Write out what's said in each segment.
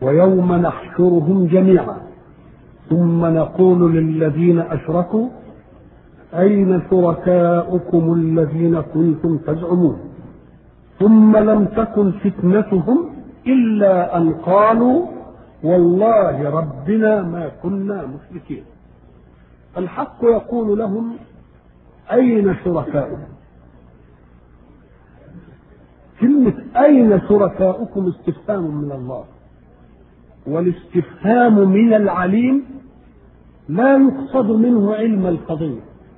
ويوم نحشرهم جميعا ثم نقول للذين اشركوا اين شركاؤكم الذين كنتم تزعمون ثم لم تكن فتنتهم الا ان قالوا والله ربنا ما كنا مشركين الحق يقول لهم اين شركاؤكم كلمة أين شركاؤكم استفهام من الله والاستفهام من العليم لا يقصد منه علم القضية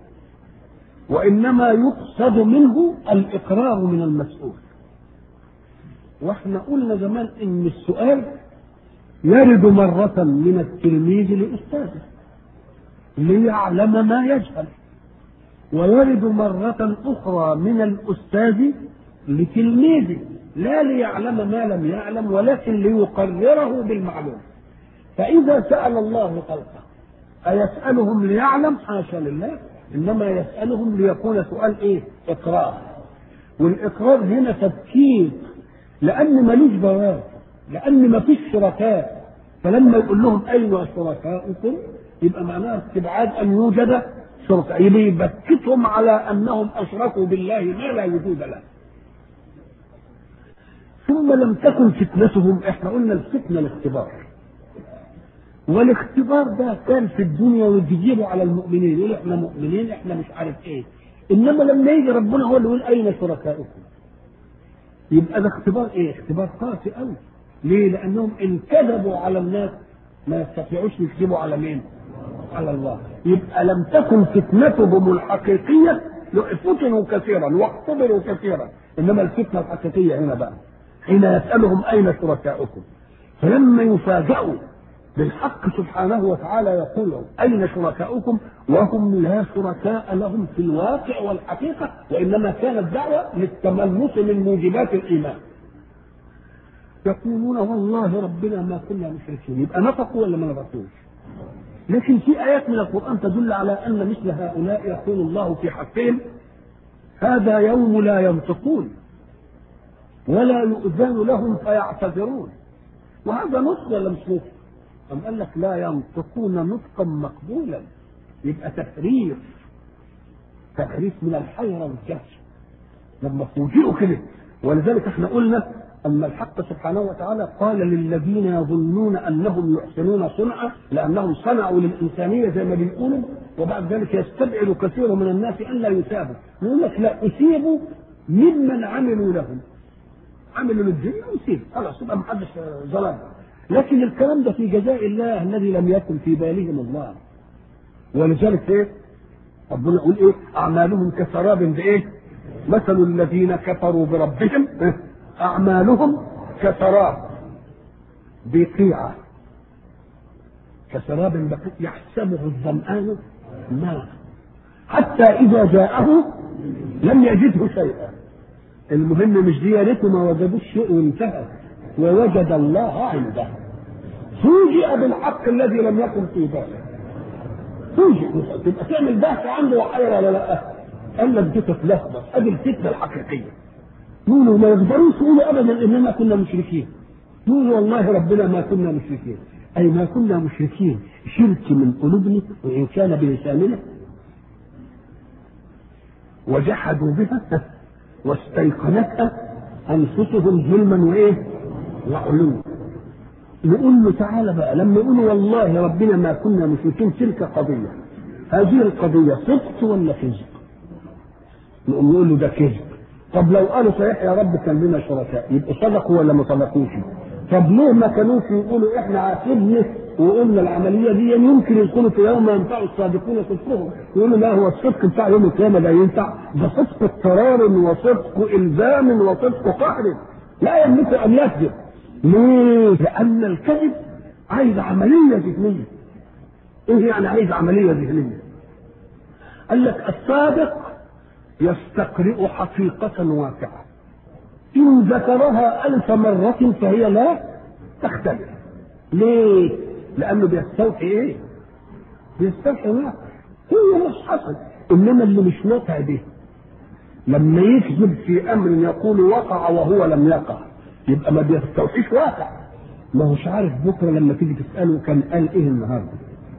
وإنما يقصد منه الإقرار من المسؤول واحنا قلنا زمان ان السؤال يرد مرة من التلميذ لأستاذه ليعلم ما يجهل ويرد مرة أخرى من الأستاذ لتلميذه لا ليعلم ما لم يعلم ولكن ليقرره بالمعلوم فإذا سأل الله خلقه أيسألهم ليعلم حاشا لله إنما يسألهم ليكون سؤال إيه إقرار والإقرار هنا تبكير لأن ملوش جواب لأن ما فيش شركاء فلما يقول لهم أين شركاؤكم يبقى معناها استبعاد أن يوجد شركاء يبقى يبكتهم على أنهم أشركوا بالله ما لا وجود له ثم لم تكن فتنتهم احنا قلنا الفتنه الاختبار والاختبار ده كان في الدنيا ويجيبوا على المؤمنين يقول احنا مؤمنين احنا مش عارف ايه انما لما يجي ربنا هو اللي يقول اين شركاؤكم يبقى ده اختبار ايه اختبار قاسي قوي ليه لانهم ان كذبوا على الناس ما يستطيعوش يكذبوا على مين على الله يبقى لم تكن فتنتهم الحقيقيه فتنوا كثيرا واختبروا كثيرا انما الفتنه الحقيقيه هنا بقى حين يسألهم أين شركاؤكم فلما يفاجأوا بالحق سبحانه وتعالى يقول لهم أين شركاؤكم وهم لا شركاء لهم في الواقع والحقيقة وإنما كانت دعوة للتملص من موجبات الإيمان يقولون والله ربنا ما كنا مشركين يبقى نطقوا ولا ما نطقوش لكن في آيات من القرآن تدل على أن مثل هؤلاء يقول الله في حقهم هذا يوم لا ينطقون ولا يؤذن لهم فيعتذرون وهذا نطق ولا مش نطق؟ أم قال لك لا ينطقون نطقا مقبولا يبقى تحريف تحريف من الحيرة والجهل لما فوجئوا كده ولذلك احنا قلنا أن الحق سبحانه وتعالى قال للذين يظنون أنهم يحسنون صنعا لأنهم صنعوا للإنسانية زي ما بيقولوا وبعد ذلك يستبعد كثير من الناس ألا يثابوا يقول لك لا أثيبوا ممن عملوا لهم عملوا للدنيا ويسيب خلاص يبقى محدش ظلم لكن الكلام ده في جزاء الله الذي لم يكن في بالهم الله ولذلك ايه ربنا يقول ايه اعمالهم كسراب بايه مثل الذين كفروا بربهم اعمالهم كسراب بقيعة كسراب بقيع يحسبه الظمآن ماء حتى إذا جاءه لم يجده شيئا المهم مش دي يا ريته ما وجدوش شيء وانتهى ووجد الله عنده فوجئ بالحق الذي لم يكن في باله فوجئ تبقى تعمل بحث عنده وحيرة ولا لا قال لك دي تتلخبط ادي الفتنه الحقيقيه يقولوا ما يقدروش يقولوا ابدا اننا كنا مشركين يقولوا والله ربنا ما كنا مشركين اي ما كنا مشركين شرك من قلوبنا وان كان بلساننا وجحدوا بها واستيقنتها انفسهم ظلما وايه؟ وعلوا. نقول له تعالى بقى لما يقولوا والله ربنا ما كنا مشركين تلك قضيه. هذه القضيه صدق ولا كذب؟ نقوم نقول له ده كذب. طب لو قالوا صحيح يا رب كان لنا شركاء يبقوا صدقوا ولا ما صدقوش؟ طب ليه ما كانوش يقولوا احنا عاتبنا وقلنا العمليه دي يمكن يكونوا في يوم ينفع الصادقون صدقهم يقولوا لا هو الصدق بتاع يوم القيامه ده ينفع ده صدق اضطرار وصدق الزام وصدق قهر لا يملك ان يكذب ليه؟ لان الكذب عايز عمليه ذهنيه ايه يعني عايز عمليه ذهنيه؟ قال لك الصادق يستقرئ حقيقة واقعة إن ذكرها ألف مرة فهي لا تختلف ليه؟ لأنه بيستوحي إيه؟ بيستوحي واقع هو مش حصل إنما اللي مش واقع به لما يكذب في أمر يقول وقع وهو لم يقع يبقى ما بيستوحيش واقع ما هوش عارف بكره لما تيجي تساله كان قال ايه النهارده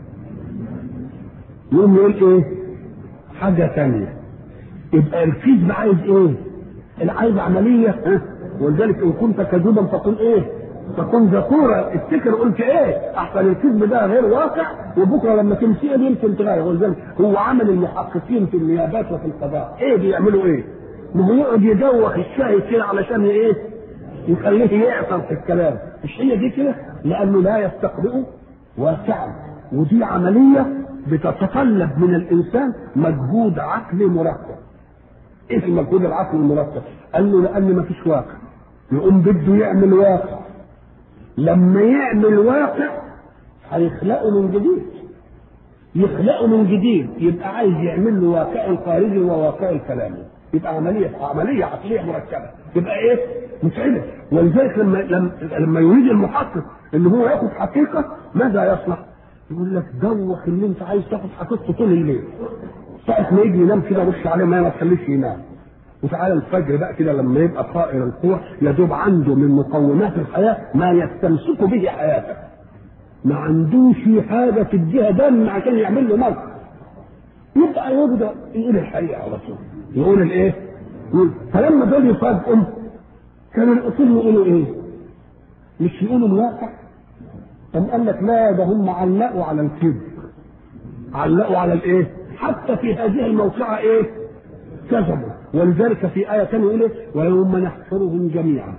يقوم يقول ايه حاجه ثانيه يبقى الكذب عايز ايه عايز عمليه ها ولذلك ان كنت كذوبا فقل ايه فكن ذكورا افتكر قلت ايه احسن الكذب ده غير واقع وبكره لما تمسيه يمكن تغير ولذلك هو عمل المحققين في النيابات وفي القضاء ايه بيعملوا ايه؟ ما هو يقعد يدوخ الشاهد كده علشان ايه؟ يخليه يعثر في الكلام مش هي دي كده؟ لانه لا يستقبئ واقعا ودي عمليه بتتطلب من الانسان مجهود عقلي مركب ايه المجهود العقلي المركب؟ قال له لان ما فيش واقع يقوم بده يعمل واقع لما يعمل واقع هيخلقه من جديد يخلقه من جديد يبقى عايز يعمل له واقع خارجي وواقع كلامي يبقى عمليه عمليه عقليه مركبه يبقى ايه؟ متعبه ولذلك لما لما لما يريد المحقق ان هو ياخذ حقيقه ماذا يصنع؟ يقول لك دوخ اللي انت عايز تاخذ حقيقته طول الليل ساعة ما يجي ينام كده رش عليه ما تخليش ينام وتعالى الفجر بقى كده لما يبقى طائر القوة يا دوب عنده من مقومات الحياة ما يستمسك به حياته ما عندوش حاجة تديها دم عشان يعمل له موت يبقى يبدأ يقول الحقيقة على طول يقول الايه؟ يقول فلما دول يفاجئوا كانوا الاصول يقولوا ايه؟ مش يقولوا الواقع أم قال لك لا ده هم علقوا على الكذب علقوا على الايه؟ حتى في هذه الموقعة ايه؟ كذبوا ولذلك في آية ثانية يقول ويوم نحشرهم جميعا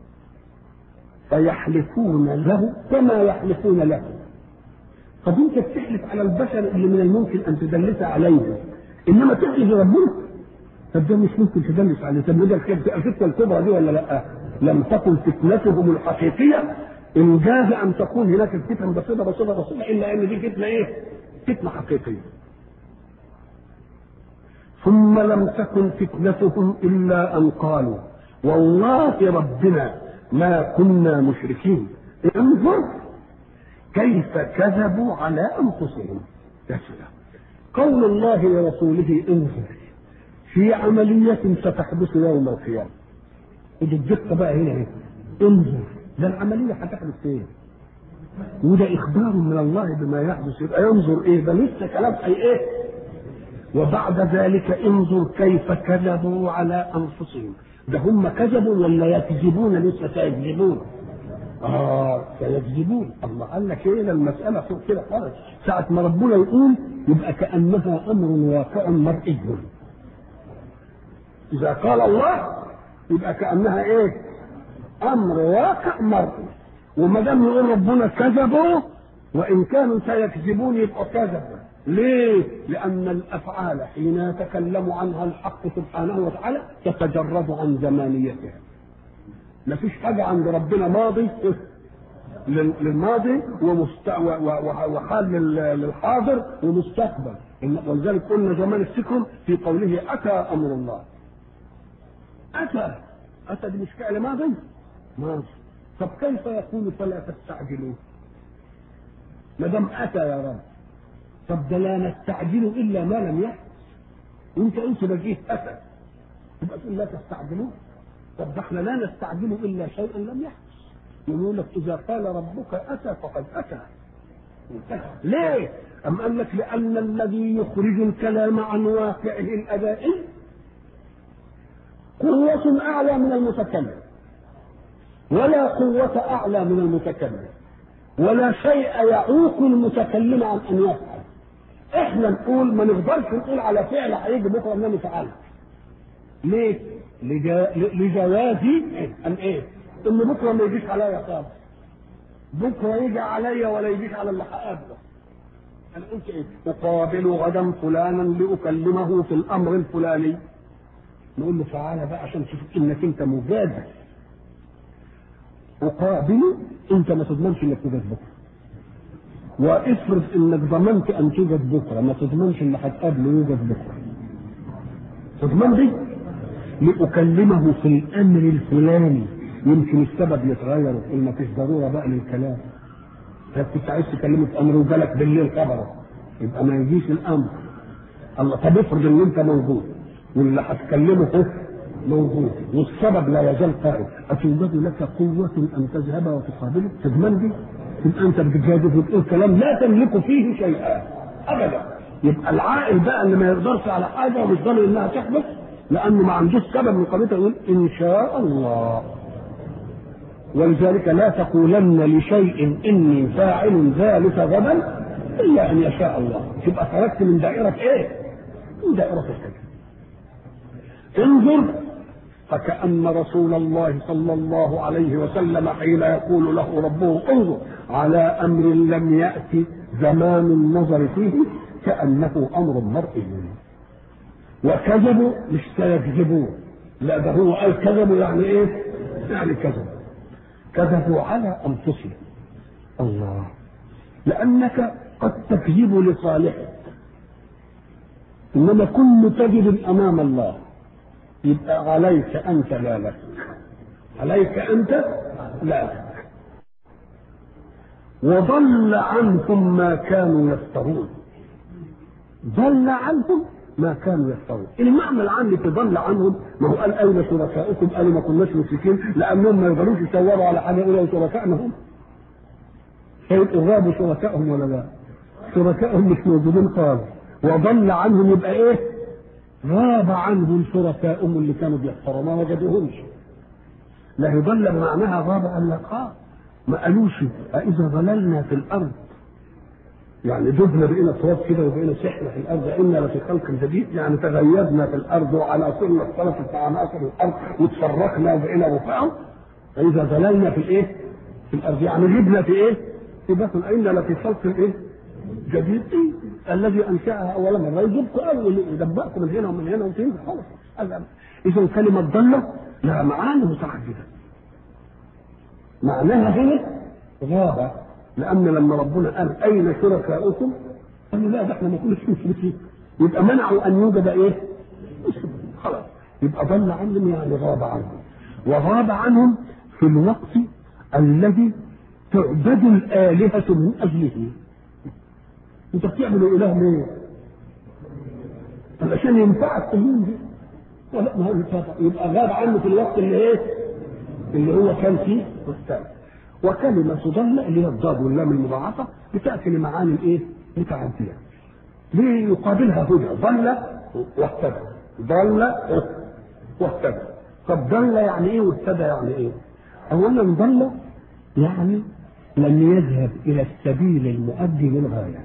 فيحلفون له كما يحلفون له طب انت بتحلف على البشر اللي من الممكن ان تدلس عليه انما تحلف ربنا طب ده مش ممكن تدلس عليه طب ده الفتنه الكبرى دي ولا لا؟ لم تكن فتنتهم الحقيقيه ان جاز ان تكون هناك الفتن بسيطه بسيطه بسيطه الا ان دي فتنه ايه؟ فتنه حقيقيه. ثم لم تكن فتنتهم الا ان قالوا والله ربنا ما كنا مشركين انظر كيف كذبوا على انفسهم يا سلام قول الله لرسوله انظر في عملية ستحدث يوم القيامة ودي الدقة بقى هنا ايه انظر ده العملية هتحدث فين وده إخبار من الله بما يحدث يبقى ينظر إيه ده لسه كلام أي إيه وبعد ذلك انظر كيف كذبوا على أنفسهم ده هم كذبوا ولا يكذبون لسه سيكذبون اه سيكذبون الله قال لك ايه ده المساله فوق كده خالص ساعه ما ربنا يقول يبقى كانها امر واقع مرئي اذا قال الله يبقى كانها ايه امر واقع مرئي وما دام يقول ربنا كذبوا وان كانوا سيكذبون يبقى كذبوا ليه؟ لأن الأفعال حين يتكلم عنها الحق سبحانه وتعالى تتجرد عن زمانيتها. ما فيش حاجة عند ربنا ماضي للماضي ومست... وحال للحاضر ومستقبل ولذلك قلنا زمان السكر في قوله أتى أمر الله. أتى أتى دي مش فعل ماضي؟ ماضي. طب كيف يقول فلا تستعجلوه؟ ما دام أتى يا رب طب ده لا نستعجل الا ما لم يحدث وانت قلت ده جه اتى يبقى تقول لا تستعجلوه طب ده احنا لا نستعجل الا شيئا لم يحدث يقول لك اذا قال ربك اتى فقد اتى ليه؟ أم قال لك لأن الذي يخرج الكلام عن واقعه الأدائي قوة أعلى من المتكلم ولا قوة أعلى من المتكلم ولا شيء يعوق المتكلم عن أن يفعل احنا نقول ما نقدرش نقول على فعل هيجي بكره انني فعلت ليه؟ لجا... لجوازي ان ايه؟ ان بكره ما يجيش عليا خالص بكره يجي عليا ولا يجيش على اللي هقابله انا قلت ايه؟ اقابل غدا فلانا لاكلمه في الامر الفلاني نقول له تعالى بقى عشان تشوف انك انت مجازف اقابل انت ما تضمنش انك توجد بكره وافرض انك ضمنت ان توجد بكره ما تضمنش ان هتقابله يوجد بكره تضمن دي لاكلمه في الامر الفلاني يمكن السبب يتغير وتقول ما فيش ضروره بقى للكلام طب كنت عايز تكلمه في امر وجالك بالليل خبره يبقى ما يجيش الامر الله طب افرض ان انت موجود واللي هتكلمه هو موجود والسبب لا يزال قائم أتوجد لك قوة أن تذهب وتقابله تضمن دي تبقى أنت بتجادل وتقول كلام لا تملك فيه شيئا أبدا يبقى العاقل بقى اللي ما يقدرش على حاجة ومش ضامن إنها تحدث لأنه ما عندوش سبب مقابلته يقول إن شاء الله ولذلك لا تقولن لشيء إني فاعل ذلك غدا إلا أن يشاء الله تبقى خرجت من دائرة إيه؟ من دائرة الكذب انظر فكأن رسول الله صلى الله عليه وسلم حين يقول له ربه انظر على أمر لم يأتي زمان النظر فيه كأنه أمر مرئي وكذبوا مش سيكذبون لا ده هو قال كذبوا يعني ايه؟ يعني كذبوا كذبوا على أنفسهم الله لأنك قد تكذب لصالحك إنما كل كذب أمام الله يبقى عليك أنت لا لك عليك أنت لا لك وضل عنهم ما كانوا يفترون ضل عنهم ما كانوا يفترون المعنى العام في ضل عنهم ما هو قال اين شركائكم قالوا ما كناش مشركين لانهم ما يقدروش يصوروا على حاجه يقولوا شركائنا هم هيبقوا غابوا شركائهم ولا لا شركائهم مش موجودين خالص وضل عنهم يبقى ايه غاب عنهم شركائهم اللي كانوا بيحفروا ما وجدوهمش لا يضل بمعناها غاب قال لك اه ما قالوش أإذا ضللنا في الأرض يعني دبنا بقينا تراب كده وبقينا سحنا في الارض انا لفي خلق جديد يعني تغيرنا في الارض وعلى كل اختلفت عناصر الارض وتفرقنا وبقينا رفعا فاذا ضللنا في الايه؟ في الارض يعني جبنا في ايه؟ في بطن انا لفي خلق الايه؟ جديد إيه؟ الذي انشاها اول مره يجيبكم اول يدبقكم من هنا ومن هنا وتنزل خلاص اذا كلمه ضله لها معاني متعدده معناها هنا غابه لان لما ربنا قال اين شركاؤكم؟ قالوا لا ده احنا ما كناش مشركين يبقى منعوا ان يوجد ايه؟ خلاص يبقى ضل عنهم يعني غاب عنهم وغاب عنهم في الوقت الذي تعبد الآلهة من أجله أنت بتعمل إله ليه؟ علشان ينفعك اليوم دي ولا ما هو يبقى غاب عنه في الوقت اللي ايه؟ اللي هو كان فيه والثاني وكلمة ضل اللي هي الضاد واللام المضاعفة بتأتي لمعاني الايه؟ متعدية. ليه يقابلها هدى؟ ضل واهتدى. ضل واهتدى. طب ضل يعني ايه واهتدى يعني ايه؟ أولا ضل يعني لم يذهب إلى السبيل المؤدي للغاية.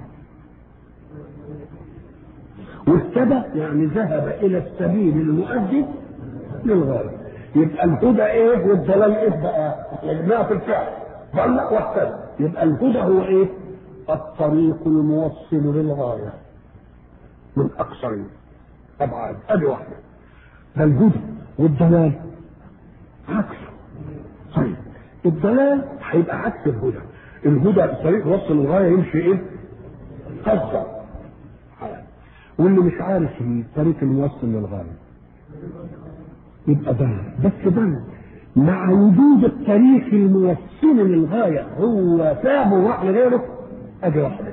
واهتدى يعني ذهب إلى السبيل المؤدي للغاية. يبقى الهدى ايه والضلال ايه بقى؟ يجمعها في الفعل. ضل واهتدى يبقى الهدى هو ايه الطريق الموصل للغاية من أقصر أبعاد أدي واحدة ده الهدى والضلال عكسه طيب الضلال هيبقى عكس الهدى الهدى الطريق وصل للغاية يمشي ايه قصة واللي مش عارف الطريق الموصل للغاية يبقى ضلال بس ضلال مع وجود الطريق الموصل للغاية هو سابه وراح لغيره ادي واحدة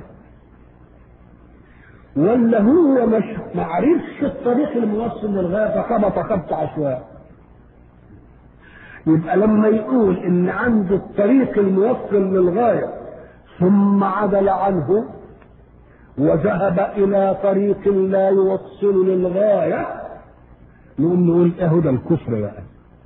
ولا هو مش ما عرفش الطريق الموصل للغاية فخبط خبط عشواء يبقى لما يقول ان عنده الطريق الموصل للغاية ثم عدل عنه وذهب الى طريق لا يوصل للغاية نقول نقول اهو ده الكفر بقى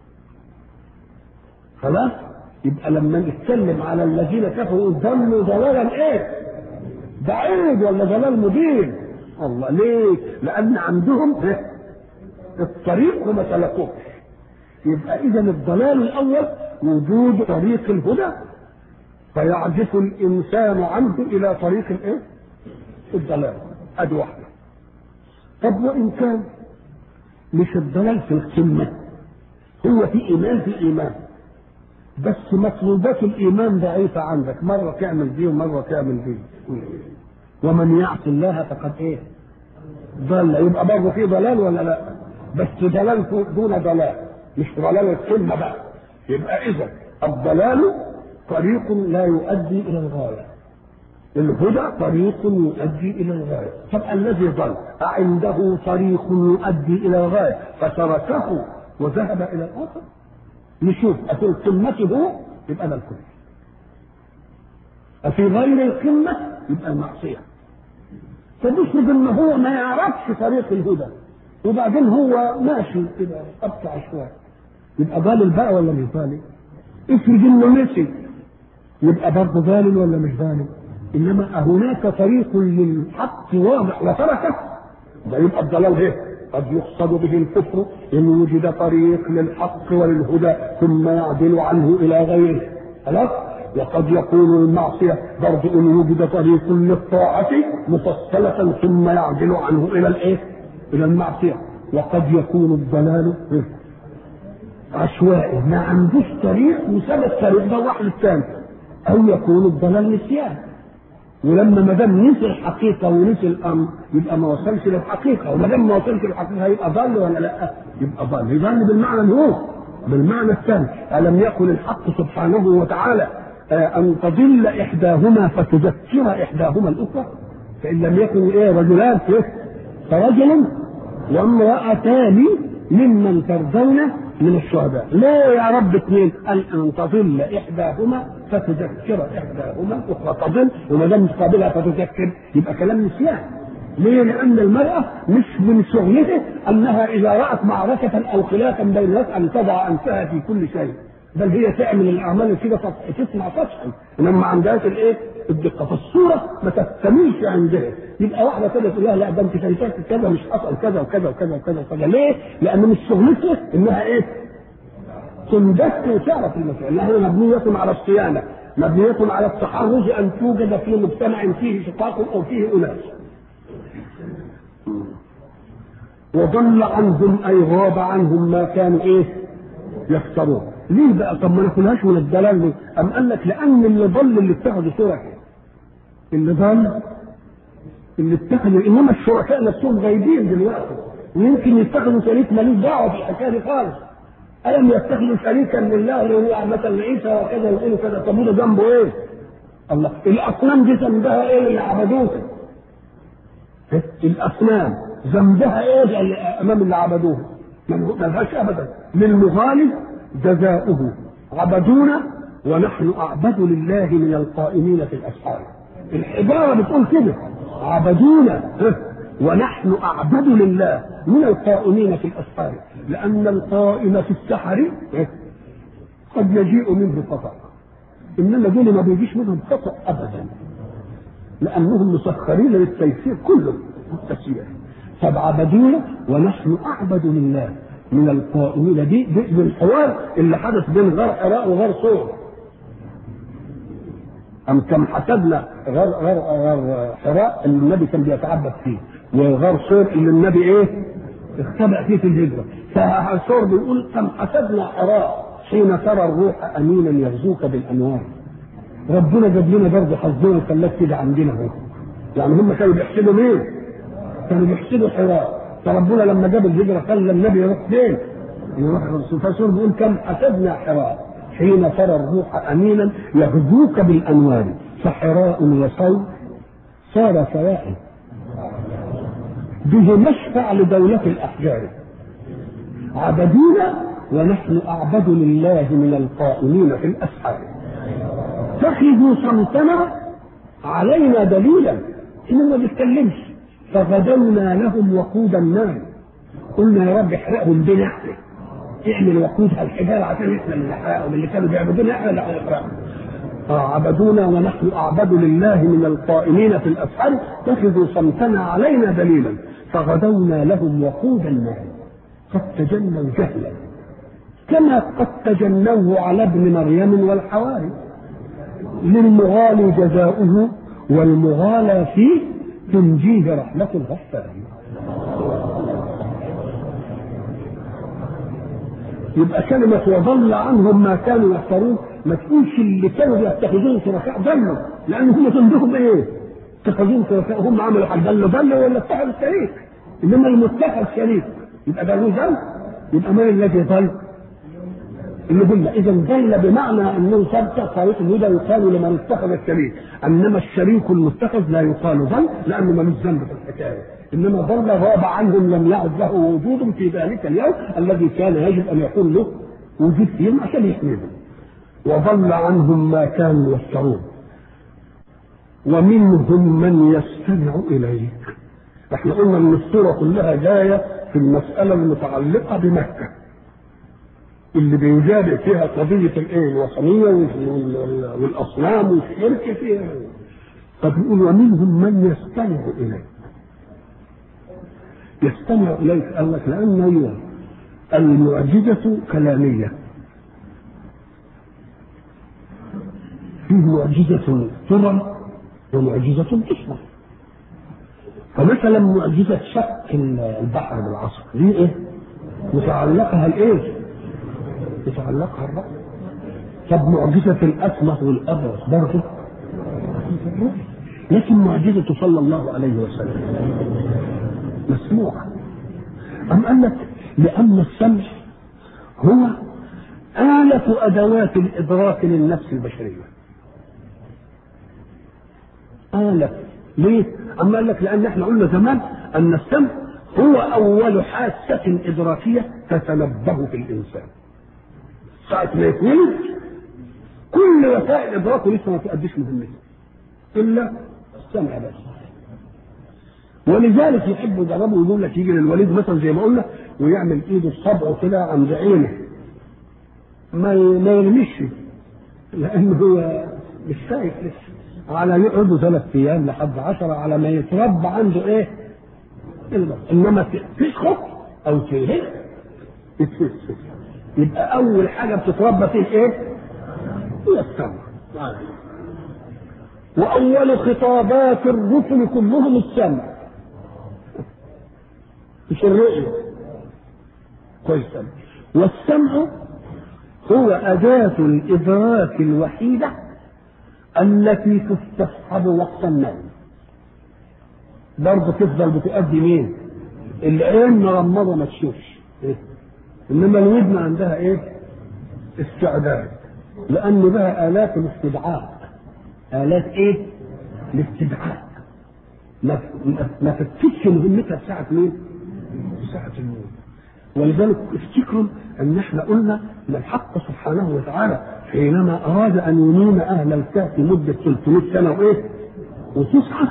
خلاص يبقى لما نتكلم على الذين كفروا ضلوا ضلالا ايه بعيد ولا ضلال مبين الله ليه لان عندهم الطريق وما سلكوش يبقى اذا الضلال الاول وجود طريق الهدى فيعزف الانسان عنه الى طريق الايه الضلال ادي واحده طب وان كان مش الضلال في القمه هو في ايمان في ايمان بس مطلوبات الايمان ضعيفه عندك مره تعمل دي ومره تعمل دي ومن يعص الله فقد ايه ضل يبقى برضه في ضلال ولا لا بس ضلال دون ضلال مش ضلال الكلمه بقى يبقى اذا الضلال طريق لا يؤدي الى الغايه الهدى طريق يؤدي الى الغايه طب الذي ضل أعنده طريق يؤدي الى الغايه فتركه وذهب الى الاخر نشوف افي القمه هو يبقى ده الكفر افي غير القمه يبقى المعصيه فنفرض ان هو ما يعرفش طريق الهدى وبعدين هو ماشي كده قطع شويه يبقى ضالل بقى ولا مش ضالل؟ افرض انه نسي يبقى برضه ضالل ولا مش ضالل؟ انما هناك طريق للحق واضح وتركه ده يبقى الضلال ايه؟ قد يقصد به الكفر ان وجد طريق للحق وللهدى ثم يعدل عنه الى غيره خلاص؟ وقد يكون المعصية برضه إن وجد طريق للطاعة مفصلة ثم يعدل عنه إلى الإيه؟ إلى المعصية وقد يكون الضلال عشوائي ما عندوش طريق وساب الطريق ده واحد الثاني أو يكون الضلال نسيان ولما ما دام نسي الحقيقة ونسي الأمر يبقى ما وصلش للحقيقة وما دام ما وصلش للحقيقة يبقى ضل ولا لا؟ يبقى ضل يضل بالمعنى الهو بالمعنى الثاني ألم يكن الحق سبحانه وتعالى أن تضل إحداهما فتذكر إحداهما الأخرى فإن لم يكن إيه رجلان إيه فرجل وامرأتان ممن ترضون من الشهداء لا يا رب اثنين أن أن تضل إحداهما فتذكر إحداهما الأخرى تضل وما دام تقابلها فتذكر يبقى كلام نسيان ليه؟ لأن المرأة مش من شغلته أنها إذا رأت معركة أو خلافا بين الناس أن تضع أنفها في كل شيء بل هي تعمل الاعمال كده تسمع سطحا انما ما عندهاش الايه؟ الدقه فالصوره ما تكتملش عندها يبقى واحده كده تقول لها لا ده انت شايفاك كذا مش حصل كذا وكذا وكذا وكذا وكذا ليه؟ لان مش شغلتها انها ايه؟ تندك وتعرف المسائل لانها مبنيه على الصيانه مبنيه على التحرز ان توجد في مجتمع فيه شقاق او فيه اناس وضل عنهم اي غاب عنهم ما كانوا ايه؟ يفترون ليه بقى طب ما ناكلهاش من الدلال ليه؟ أم قال لك لأن اللي ضل اللي اتخذوا شركاء اللي ضل اللي اتخذوا إنما الشركاء نفسهم غايبين دلوقتي ويمكن يتخذوا شريك مالوش دعوة في الحكاية دي خالص ألم يتخذوا شريكا لله اللي هو مثلا عيسى وكذا وإيه وكذا طب وده ذنبه إيه؟ الله الأصنام دي ذنبها إيه اللي عبدوها؟ الأصنام ذنبها إيه اللي أمام اللي عبدوها؟ ما لهاش أبدا للمغالب جزاؤه عبدونا ونحن أعبد لله من القائمين في الأسحار الحجارة بتقول كده عبدونا ونحن أعبد لله من القائمين في الأسحار لأن القائم في السحر قد يجيء منه خطأ إنما دول ما بيجيش منهم خطأ أبدا لأنهم مسخرين للتيسير كله التسيير فعبدونا ونحن أعبد لله من القائمين دي دي الحوار اللي حدث بين غار حراء وغار صور أم كم حسبنا غار غار غار حراء اللي النبي كان بيتعبد فيه وغار صور اللي النبي ايه؟ اختبأ فيه في الهجرة فصور بيقول كم حسبنا حراء حين ترى الروح أمينا يغزوك بالأنوار ربنا جاب لنا برضه حظنا وخلاك كده عندنا اهو يعني هم كانوا بيحسبوا مين؟ كانوا بيحسبوا حراء فربنا لما جاب الهجرة خلى النبي يروح فين؟ يروح الرسول فالرسول بيقول كم حسبنا حراء حين ترى الروح امينا يغزوك بالانوار فحراء وصوم صار سواء به مشفع لدولة الأحجار عبدونا ونحن أعبد لله من القائمين في الأسحار اتخذوا صمتنا علينا دليلا إنه ما بيتكلمش فغدونا لهم وقود النار قلنا يا رب احرقهم بنا احنا اعمل وقودها الحجاره عشان احنا اللي نحرقهم اللي كانوا بيعبدونا احنا اللي هنحرقهم آه عبدونا ونحن اعبد لله من القائمين في الاسحار اتخذوا صمتنا علينا دليلا فغدونا لهم وقود النار قد تجنوا جهلا كما قد تجنوه على ابن مريم والحواري للمغالي جزاؤه والمغالى فيه تنجيه رحمة الغفار يبقى كلمة وضل عنهم ما كانوا يفترون ما تقولش اللي كانوا يتخذون شركاء ضلوا لأن هم عندهم إيه؟ اتخذون شركاء هم عملوا حاجة ضلوا ضلوا ولا اتخذوا شريك إنما المتخذ شريك يبقى ده له ذنب يبقى من الذي ضل؟ اللي ضل إذا ضل بمعنى أنه سبق طريق الهدى يقال لمن اتخذ الشريك أنما الشريك المتخذ لا يقال ضل لأنه ملوش ذنب في الحكاية انما ظل غاب عنهم لم يعد له وجود في ذلك اليوم الذي كان يجب ان يكون له وجود فيهم عشان يحميهم وضل عنهم ما كانوا يفترون ومنهم من يستمع اليك احنا قلنا ان الصوره كلها جايه في المساله المتعلقه بمكه اللي بيجابه فيها قضيه الايه الوثنيه والاصنام والشرك فيها طب يقول ومنهم من يستمع اليك يستمع اليك قال لك لان هي المعجزه كلاميه فيه معجزه ترى ومعجزه تسمع فمثلا معجزه شق البحر بالعصر دي ايه؟ يتعلقها الايه؟ يتعلقها الرأي طب معجزة الأسمر والأبرص برضه لكن معجزته صلى الله عليه وسلم مسموعة أم قال لك لأن السمع هو آلة أدوات الإدراك للنفس البشرية آلة ليه؟ أما قال لك لأن احنا قلنا زمان أن السمع هو أول حاسة إدراكية تتنبه في الإنسان ساعة ما يتولد كل وسائل إدراكه لسه ما تؤديش مهمته إلا السمع بس ولذلك يحبوا يجربوا يقول لك يجي للوليد مثلا زي ما قلنا ويعمل ايده الصبع كده عند عينه ما ما يرميش لانه هو مش شايف لسه على يقعدوا ثلاث ايام لحد عشرة على ما يتربى عنده ايه؟ البصر انما تسخط او تهد يتفسد يبقى اول حاجه بتتربى فيه ايه؟ هي السمع واول خطابات الرسل كلهم السمع مش الرؤية كويس والسمع هو أداة الإدراك الوحيدة التي تستصحب وقت النوم برضه تفضل بتؤدي مين؟ العين مرمضة ما تشوفش إيه؟ إنما الودن عندها إيه؟ استعداد لأن بها آلات الاستدعاء آلات إيه؟ الاستدعاء ما ما تفتش مهمتها ساعة مين؟ ساعة النوم ولذلك افتكروا ان احنا قلنا ان الحق سبحانه وتعالى حينما اراد ان ينيم اهل الكهف مده 300 سنه وايه؟ وتسعه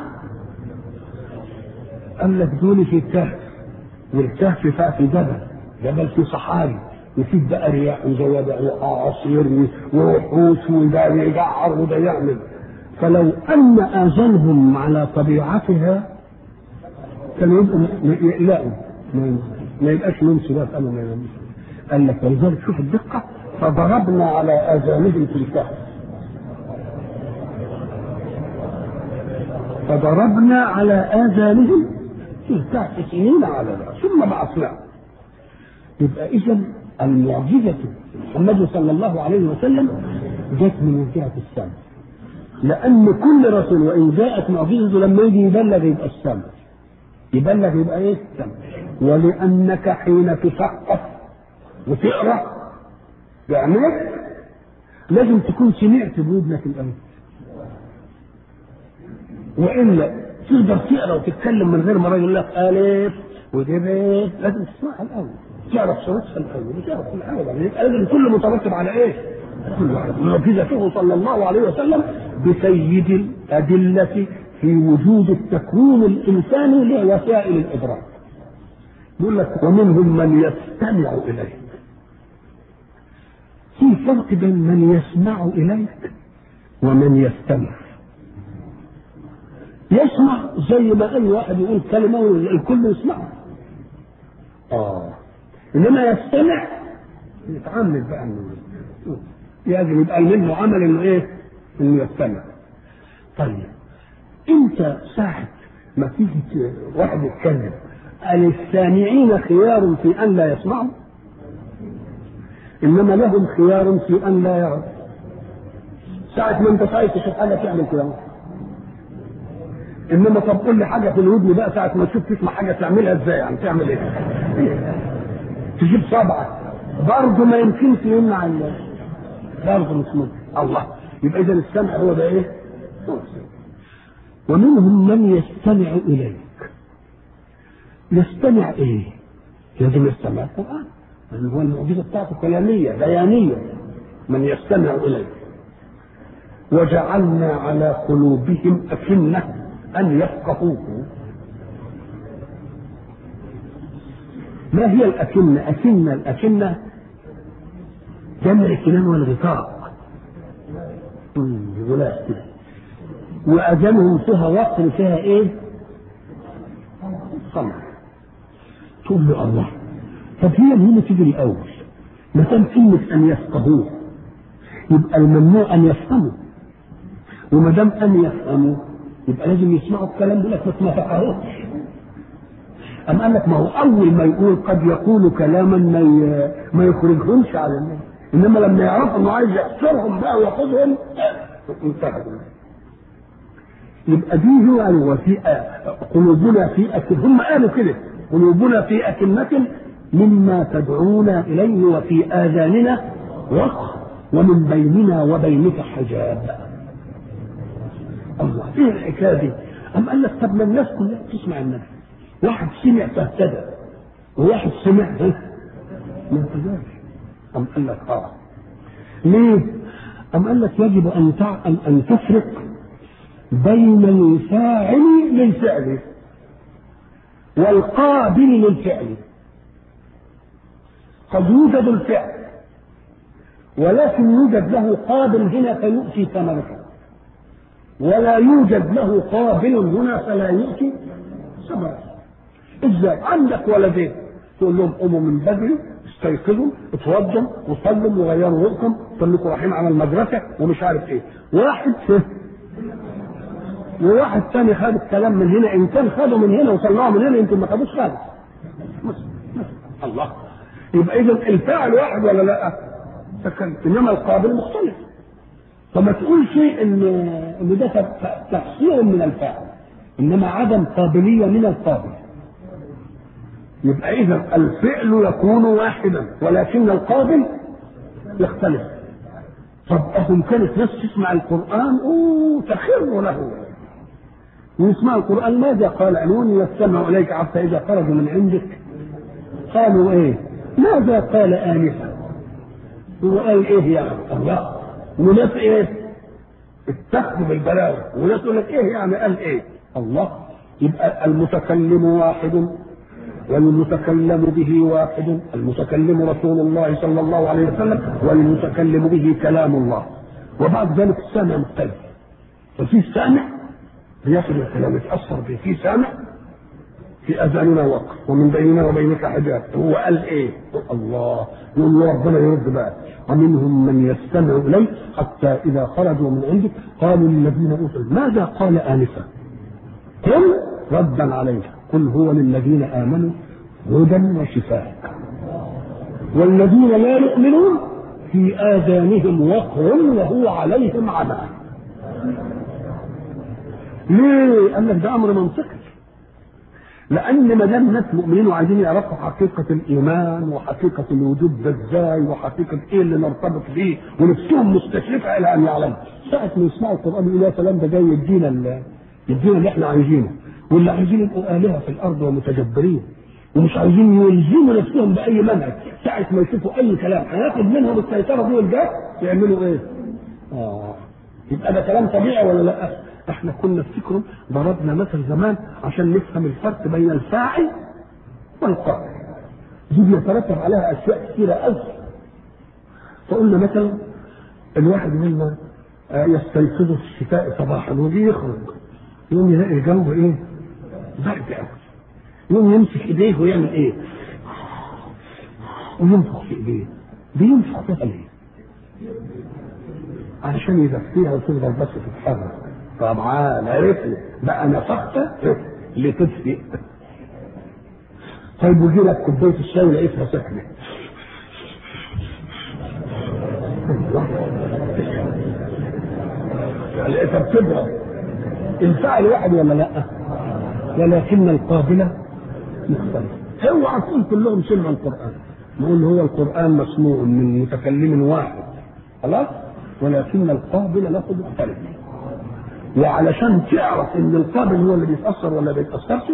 قال لك دول في الكهف والكهف في جبل جبل في صحاري وفيه بقى رياح وزوابع وعصير ووحوش وده يجعر وده يعمل فلو ان اذانهم على طبيعتها كانوا يبقوا يقلقوا ما يبقاش لهم سبات قالوا ما ينامش قال لك ولذلك شوف الدقة فضربنا على آذانهم في الكهف فضربنا على آذانهم في الكهف سنين على ذلك ثم بعثناه يبقى إذا المعجزة محمد صلى الله عليه وسلم جت من جهة السمع لأن كل رسول وإن جاءت معجزته لما يجي يبلغ يبقى السمع يبلغ يبقى ايه؟ السمع ولأنك حين تثقف وتقرأ بعينيك لازم تكون سمعت بودنك الأول وإلا تقدر تقرأ وتتكلم من غير ما الراجل يقول لك ألف ودي بيه لازم تسمعها الأول تعرف صوتها الأول وتعرف كل حاجة بعدين يبقى لازم كل مترتب على إيه؟ كل واحد معجزته صلى الله عليه وسلم بسيد الأدلة في وجود التكوين الإنساني لوسائل الإدراك يقول لك ومنهم من يستمع اليك في فرق بين من يسمع اليك ومن يستمع يسمع زي ما اي واحد يقول كلمه والكل يسمعها اه انما يستمع يتعمد بقى انه لازم يبقى منه عمل انه ايه؟ انه يستمع طيب انت ساعة ما تيجي واحد يتكلم قال السامعين خيار في ان لا يسمعوا انما لهم خيار في ان لا يروا ساعة ما انت خايف تشوف حاجة تعمل كده انما طب قول لي حاجة في الودن بقى ساعة ما تشوف تسمع حاجة تعملها ازاي يعني تعمل ايه؟ تجيب صبعك برضه ما يمكنش يمنع برضه مش ممكن الله يبقى اذا السمع هو ده ايه؟ هو السمع ومنهم من يستمع اليك يستمع ايه؟ لازم يستمع القرآن لأن هو المعجزة بتاعته كلامية بيانية من يستمع إليه وجعلنا على قلوبهم أكنة أن يفقهوه ما هي الأكنة؟ أكنة الأكنة جمع كنان والغطاء غلاف كده وأذانهم فيها وقر فيها إيه؟ صمت تقول له الله طب هي مين تيجي الأول؟ ما دام كلمة أن يفقهوه يبقى الممنوع أن يفهموا وما دام أن يفهموا يبقى لازم يسمعوا الكلام يقول لك ما فقهوش أم قال لك ما هو أول ما يقول قد يقول كلاما ما ما يخرجهمش على الناس إنما لما يعرفوا إنه عايز يحصرهم بقى وياخذهم انتهى يبقى دي هو وفي قلوبنا في أكن هم قالوا كده قلوبنا في أكنة مما تدعونا إليه وفي آذاننا وقر ومن بيننا وبينك حجاب الله ايه الحكايه دي؟ أم قال لك طب ما الناس كلها تسمع النبي واحد سمع فاهتدى وواحد سمع ها ما اهتداش أم قال لك اه ليه؟ أم قال لك يجب أن تع... أن, أن تفرق بين الفاعل للفعل والقابل للفعل قد يوجد الفعل ولكن يوجد له قابل هنا فيؤتي ثمره ولا يوجد له قابل هنا فلا يؤتي ثمره ازاي عندك ولدين تقول لهم قوموا من بدري استيقظوا اتوضوا وصلوا وغيروا رؤكم خليكم رايحين على المدرسه ومش عارف ايه واحد وواحد ثاني خد الكلام من هنا ان كان خده من هنا وطلعه من هنا يمكن ما خدوش خالص الله يبقى اذا الفاعل واحد ولا لا؟ فكان انما القابل مختلف فما تقولش ان ان ده تفسير من الفاعل انما عدم قابليه من القابل يبقى اذا الفعل يكون واحدا ولكن القابل يختلف طب أهم كانت ناس تسمع القرآن أوه تخر له ويسمع القرآن ماذا قال عنون يستمع إليك حتى إذا خرجوا من عندك قالوا إيه ماذا قال آنفا هو قال إيه يعني الله وناس إيه اتخذوا بالبلاغة وناس يقول لك إيه يعني قال إيه الله يبقى المتكلم واحد والمتكلم به واحد المتكلم رسول الله صلى الله عليه وسلم والمتكلم به كلام الله وبعد ذلك السامع مختلف ففي سامع بياخذ الكلام يتاثر به في سامع في اذاننا وقف ومن بيننا وبينك حجاب هو قال ايه الله يقول له ربنا يرد بقى ومنهم من يستمع اليه حتى اذا خرجوا من عندك قالوا للذين اوتوا ماذا قال انفا قل ردا عليك قل هو للذين امنوا هدى وشفاء والذين لا يؤمنون في اذانهم وقر وهو عليهم عمى ليه؟ قال لك ده امر منطقي لان ما دام الناس مؤمنين وعايزين يعرفوا حقيقه الايمان وحقيقه الوجود ده ازاي وحقيقه ايه اللي نرتبط بيه ونفسهم مستشرفه الى ان يعلموا ساعه ما يسمعوا القران يقولوا يا سلام ده جاي يدينا يدينا اللي احنا عايزينه واللي عايزين يبقوا آلهة في الأرض ومتجبرين ومش عايزين يلزموا نفسهم بأي منهج ساعة ما يشوفوا أي كلام هياخد منهم السيطرة دي والجاه يعملوا إيه؟ آه يبقى ده كلام طبيعي ولا لا؟ احنا كنا افتكروا ضربنا مثل زمان عشان نفهم الفرق بين الفاعل والقائل دي بيترتب عليها اشياء كثيره قوي فقلنا مثلا الواحد منا يستيقظ في الشتاء صباحا ويجي يخرج يوم يلاقي الجو ايه؟ برد قوي يوم يمسك ايديه ويعمل ايه؟ وينفخ في ايديه بينفخ فيها ليه؟ علشان يدفيها وتفضل بس تتحرك طبعا عرفنا بقى نفخت لتدفئ طيب وجي لك كوبايه الشاي لقيتها سخنه لقيتها بتبرد الفعل واحد ولا لا؟ ولكن القابل مختلف اوعى تقول كلهم سمعوا القران نقول هو القران مسموع من متكلم واحد خلاص ولكن القابل له مختلف وعلشان تعرف ان القابل هو اللي بيتاثر ولا بيتاثرش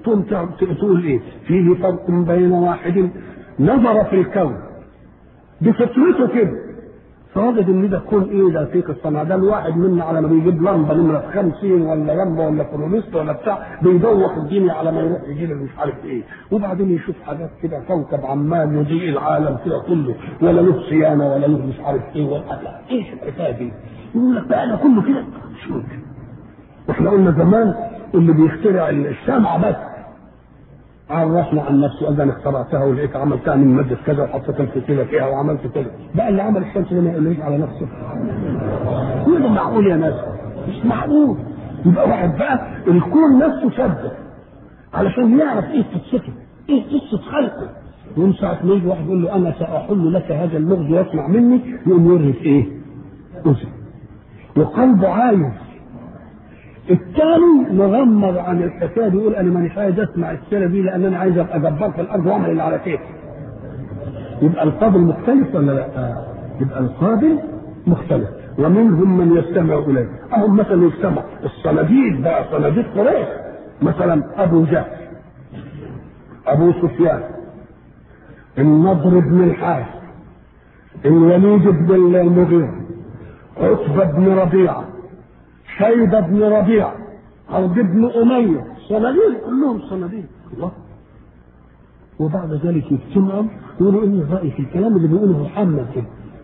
تقوم تقول ايه فيه فرق بين واحد نظر في الكون بفطرته كده فوجد ان ده كون ايه ده فيك الصنع ده الواحد منا على ما بيجيب لمبه نمره 50 ولا لمبه ولا كرونيست ولا بتاع بيدوخ الدنيا على ما يروح يجيب مش عارف ايه وبعدين يشوف حاجات كده كوكب عمال يضيء العالم كده كله ولا له صيانه ولا له مش عارف ايه ولا لا ايش الحكايه دي؟ يقول لك بقى انا كله كده مش ممكن واحنا قلنا زمان اللي بيخترع الشمعة بس عرفنا عن نفسه قال انا اخترعتها ولقيت عملتها من ماده كذا وحطيت الفتيله فيها وعملت كذا بقى اللي عمل الشمس ده ما يقولوش على نفسه هو ده معقول يا ناس مش معقول يبقى واحد بقى الكون نفسه شده علشان يعرف ايه قصته ايه قصه خلقه ومن ساعة ما يجي واحد يقول له أنا سأحل لك هذا اللغز واسمع مني يقوم يورث إيه؟ أذن وقلبه عايز الثاني مغمض عن الحكايه بيقول انا مانيش عايز اسمع السيره دي لان انا عايز ابقى جبار في الارض واعمل اللي على كيفي. يبقى القابل مختلف ولا لا؟ يبقى القابل مختلف ومنهم من يستمع اليه اهم مثلا يستمع الصناديد بقى صناديد قريش مثلا ابو جهل ابو سفيان النضر بن الحارث الوليد بن المغيرة عتبة بن ربيعة شيبة بن ربيعة حرب بن أمية صناديد كلهم صناديد الله وبعد ذلك يجتمعوا يقولوا إن رأيي في الكلام اللي بيقوله محمد كده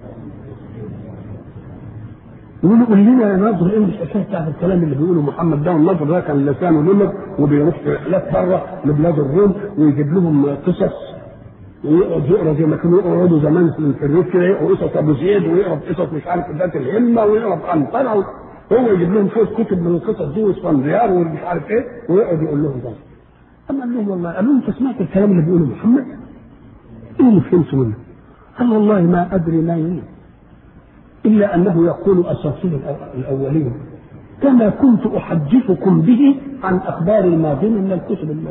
يقولوا قول لنا يا ناظر ايه الحكايه بتاعت الكلام اللي بيقوله محمد ده والناظر ده كان لسانه لمد وبيروح في رحلات بره لبلاد الروم ويجيب لهم قصص ويقعد يقرا زي ما كانوا يقعدوا زمان في الريف كده يقروا قصص ابو زيد ويقرا قصص مش عارف ذات الهمه ويقرا عنترة هو يجيب لهم شويه كتب من القصص دي واسفنديار ومش عارف ايه ويقعد يقول لهم ده اما قال لهم والله قال لهم انت سمعت الكلام اللي بيقوله محمد؟ ايه اللي فهمته منه؟ قال والله ما ادري ما يريد الا انه يقول اساطير الاولين كما كنت احدثكم به عن اخبار الماضين من الكتب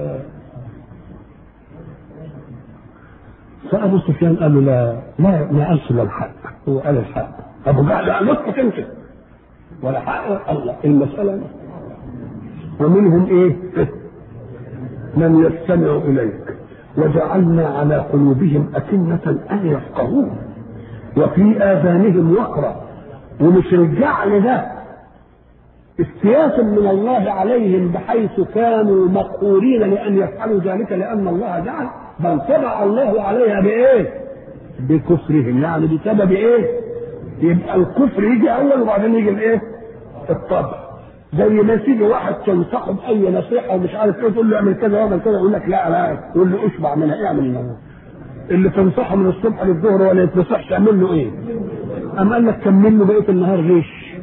فابو سفيان قال له لا لا ما قالش الا الحق هو قال الحق ابو جهل قال له اسكت انت ولا حق الله المساله ومنهم ايه؟ من يستمع اليك وجعلنا على قلوبهم أكنة أن يفقهوه وفي آذانهم وقرا ومش الجعل ده استياس من الله عليهم بحيث كانوا مقهورين لأن يفعلوا ذلك لأن الله جعل بل طبع الله عليها بإيه؟ بكفرهم يعني بسبب إيه؟ يبقى الكفر يجي أول وبعدين يجي الإيه؟ الطبع زي ما تيجي واحد تنصحه باي نصيحه ومش عارف ايه تقول له اعمل كذا واعمل كذا يقول لك لا لا يقول له اشبع منها اعمل منها اللي تنصحه من الصبح للظهر ولا يتنصحش اعمل له ايه؟ أم قال لك كمل له بقيه النهار غش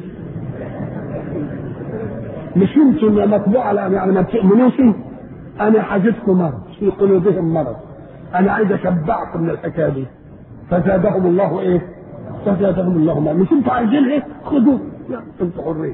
مش انتم يا مطبوع على يعني ما بتؤمنوش انا حاجتكم مرض في قلوبهم مرض انا عايز اشبعكم من الحكايه دي فزادهم الله ايه؟ فزادهم الله مرض مش انتوا عايزين ايه؟ خذوه انتوا حرين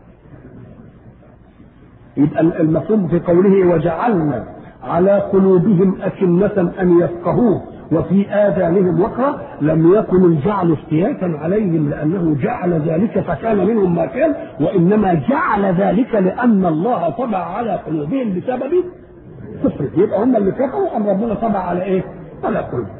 يبقى المفهوم في قوله وجعلنا على قلوبهم أكنة أن يفقهوه وفي آذانهم وقرا لم يكن الجعل افتياتا عليهم لأنه جعل ذلك فكان منهم ما كان وإنما جعل ذلك لأن الله طبع على قلوبهم بسبب كفر يبقى هم اللي كفروا أم ربنا طبع على إيه؟ على قلوبهم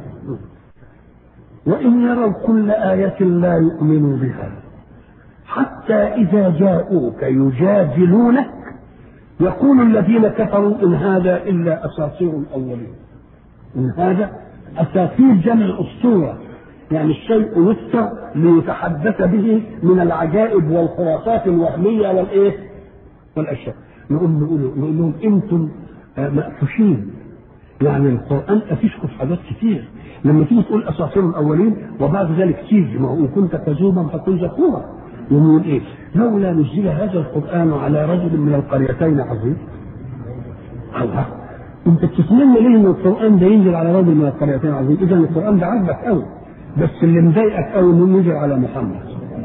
وإن يروا كل آية لا يؤمنوا بها حتى إذا جاءوك يجادلونك يقول الذين كفروا ان هذا الا اساطير الاولين ان هذا اساطير جمع اسطوره يعني الشيء يذكر ليتحدث به من العجائب والخرافات الوهميه والايه والاشياء نقول نقول نقول لهم انتم مأفوشين يعني القرآن أفيشكم في حاجات كتير لما تيجي تقول أساطير الأولين وبعد ذلك تيجي ما هو إن كنت كذوبا فكن ذكورا يقول إيه؟ لولا نزل هذا القرآن على رجل من القريتين عظيم الله انت بتتمنى ليه ان القرآن ده ينزل على رجل من القريتين عظيم اذا القرآن ده عاجبك قوي بس اللي مضايقك قوي انه ينزل على محمد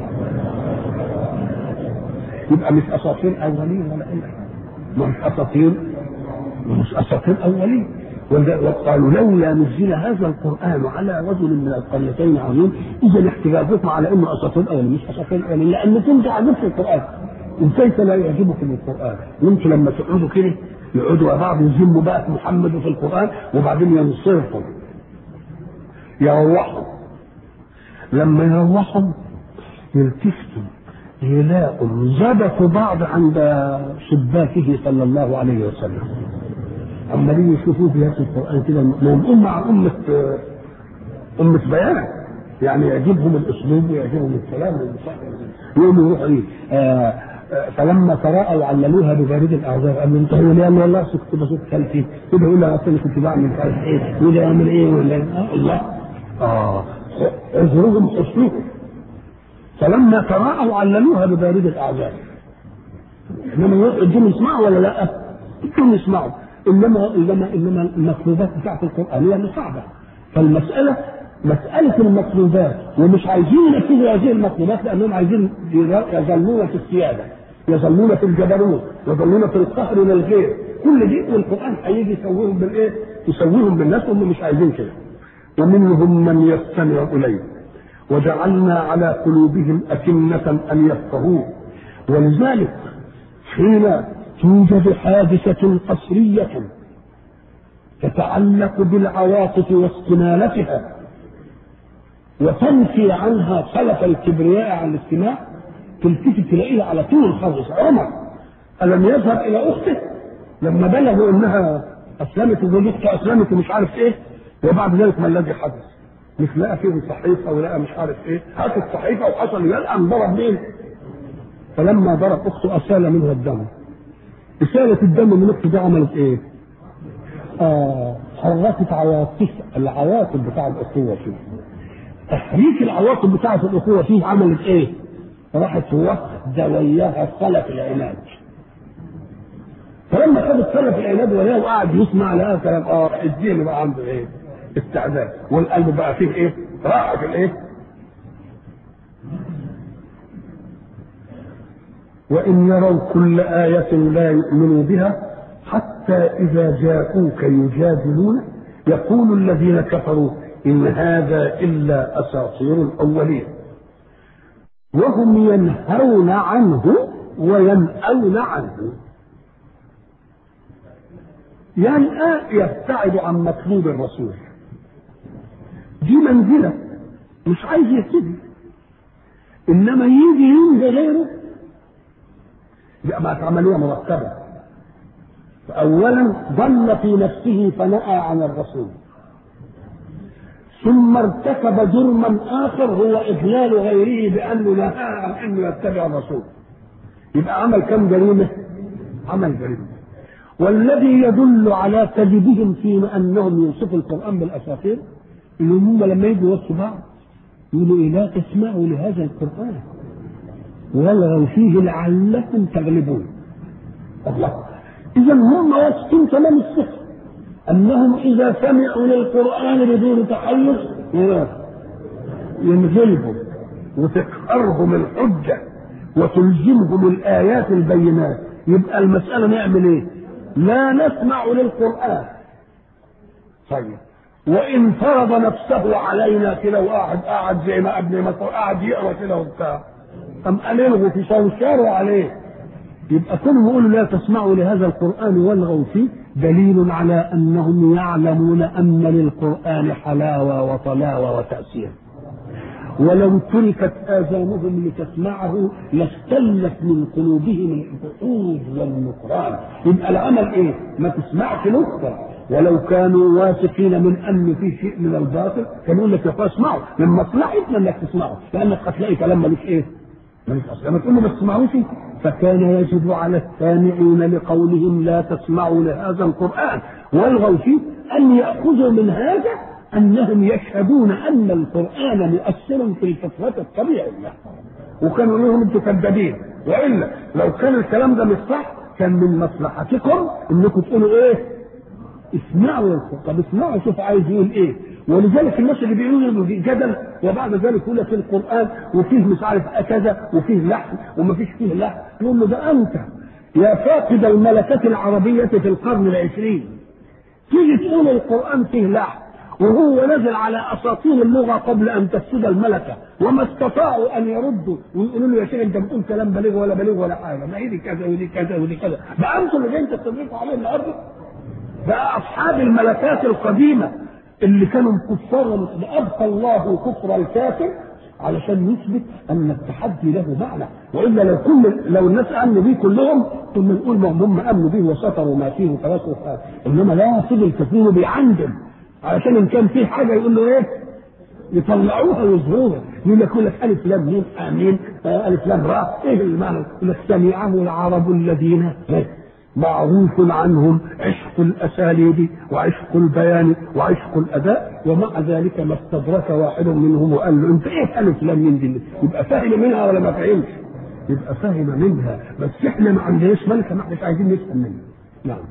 يبقى مش اساطير اولين ولا اي ما مش اساطير مش اساطير اولين وقالوا لولا نزل هذا القران على رجل من القريتين عظيم اذا احتجاجكم على انه اساطير اولين مش اساطير اولين لان كنت عجبت القران وكيف لا يعجبكم القران وانتم لما تقعدوا كده يقعدوا مع بعض يذموا بقى في محمد وفي القران وبعدين ينصرفوا يروحوا لما يروحوا يلتفتوا يلاقوا ظبطوا بعض عند شباكه صلى الله عليه وسلم عمالين يشوفوه في هذا القران كده ما هم مع امه امه بيان يعني يعجبهم الاسلوب ويعجبهم الكلام يقوموا يروحوا ايه آه آه فلما تراءوا عللوها ببريد الاعذار قالوا انت هو ليه والله كنت بشوف خلفي كده يقول لي اصل كنت بعمل مش عارف ايه وده يعمل ايه ولا آه الله اه عذرهم حسنهم فلما تراءوا عللوها ببارد الاعذار انما الدين يسمعوا ولا لا؟ الدين يسمعوا انما انما انما المطلوبات بتاعت القران هي صعبه فالمساله مسألة المطلوبات ومش عايزين ينفذوا هذه المطلوبات لأنهم عايزين يظلون في السيادة يظلون في الجبروت يظلون في القهر للغير كل دي والقرآن هيجي يسويهم بالإيه؟ يسويهم بالناس وهم مش عايزين كده ومنهم من يستمع إليه وجعلنا على قلوبهم أكنة أن يفقهوه ولذلك حين توجد حادثة قصرية تتعلق بالعواطف واستمالتها وتنفي عنها خلف الكبرياء عن الاستماع تلتفت تلاقيها على طول خالص عمر ألم يذهب إلى أخته لما بلغوا إنها أسلمت وزوج أخته أسلمت ومش عارف إيه وبعد ذلك ما الذي حدث؟ مش لقى فيه صحيفة ولقى مش عارف إيه هات الصحيفة وحصل يلقى ضرب مين؟ فلما ضرب أخته أسال منها الدم إسالة الدم من أخته دي عملت إيه؟ آه حركت عواطف العواطف بتاع الأخوة فيه تحريك العواطف بتاعة الأخوة فيه عملت إيه؟ راحت واخدة وياها سلف العناد. فلما خدت سلف العناد وياه وقعد يسمع لها كلام اه الدين بقى عنده ايه؟ استعداد والقلب بقى فيه ايه؟ راحة في الايه؟ وإن يروا كل آية لا يؤمنوا بها حتى إذا جاءوك يجادلون يقول الذين كفروا إن هذا إلا أساطير الأولين وهم ينهون عنه وينأون عنه ينأى يبتعد عن مطلوب الرسول دي منزلة مش عايز يهتدي إنما يجي ينهى غيره يبقى بقت عملية مرتبة فأولا ضل في نفسه فنأى عن الرسول ثم ارتكب جرما اخر هو اضلال غيره بانه نهى عن انه يتبع الرسول يبقى عمل كم جريمه؟ عمل جريمه والذي يدل على كذبهم في انهم يوصفوا القران بالاساطير انهم هم لما يجوا يوصوا بعض يقولوا إيه لا تسمعوا لهذا القران والغوا فيه لعلكم تغلبون الله اذا هم واثقين تمام الثقه انهم اذا سمعوا للقران بدون تحيز ينغلبوا وتقهرهم الحجه وتلزمهم الايات البينات يبقى المساله نعمل ايه؟ لا نسمع للقران طيب وان فرض نفسه علينا كده وقاعد قاعد زي ما ابن مصر قاعد يقرا كده وبتاع ام قال في شوشره عليه يبقى كونهم يقولوا لا تسمعوا لهذا القرآن والغوا فيه دليل على أنهم يعلمون أن للقرآن حلاوة وطلاوة وتأثير ولو تركت آذانهم لتسمعه لاستلت من قلوبهم الجحود والنكران يبقى العمل إيه؟ ما تسمعش نكتة ولو كانوا واثقين من أن في شيء من الباطل كانوا يقول لك يا أخويا اسمعوا من مصلحتنا إنك تسمعه لأنك هتلاقي كلام ملوش إيه؟ ملوش أصل لما تقول له ما تسمعوش فكان يجب على السامعين لقولهم لا تسمعوا لهذا القرآن والغوا فيه أن يأخذوا من هذا أنهم يشهدون أن القرآن مؤثر في الفطرة الطبيعية وكانوا لهم انتوا كذابين والا لو كان الكلام ده مش صح كان من مصلحتكم انكم تقولوا ايه؟ اسمعوا يا طب اسمعوا شوف عايز يقول ايه ولذلك الناس اللي بيقولوا انه في جدل وبعد ذلك يقول لك في القران وفيه مش عارف كذا وفيه لحن وما فيش فيه لحن يقول له ده انت يا فاقد الملكات العربيه في القرن العشرين تيجي تقول القران فيه لحن وهو نزل على اساطير اللغه قبل ان تفسد الملكه وما استطاعوا ان يردوا ويقولوا له يا شيخ انت بتقول كلام بليغ ولا بليغ ولا حاجه ما هي دي كذا ودي كذا ودي كذا بقى انتم اللي جايين تستضيفوا عليه النهارده بقى اصحاب الملكات القديمه اللي كانوا كفار ابقى الله كفر الكافر علشان يثبت ان التحدي له معنى والا لو كل لو الناس امنوا به كلهم كنا نقول ما هم امنوا به وستروا ما فيه وخلاص انما لا فضل كثير بيعندم علشان ان كان فيه حاجه يقول له ايه؟ يطلعوها ويظهروها يقول لك يقول لك الف لام ميم امين آه الف لام راء ايه المعنى؟ يقول لك سمعه العرب الذين معروف عنهم عشق الاساليب وعشق البيان وعشق الاداء ومع ذلك ما استدرك واحد منهم وقال له انت ايه الف لام ميم دي؟ يبقى فاهم منها ولا ما فهمش؟ يبقى فاهم منها بس احنا ما عندناش ملكه ما احناش عايزين نفهم منها نعم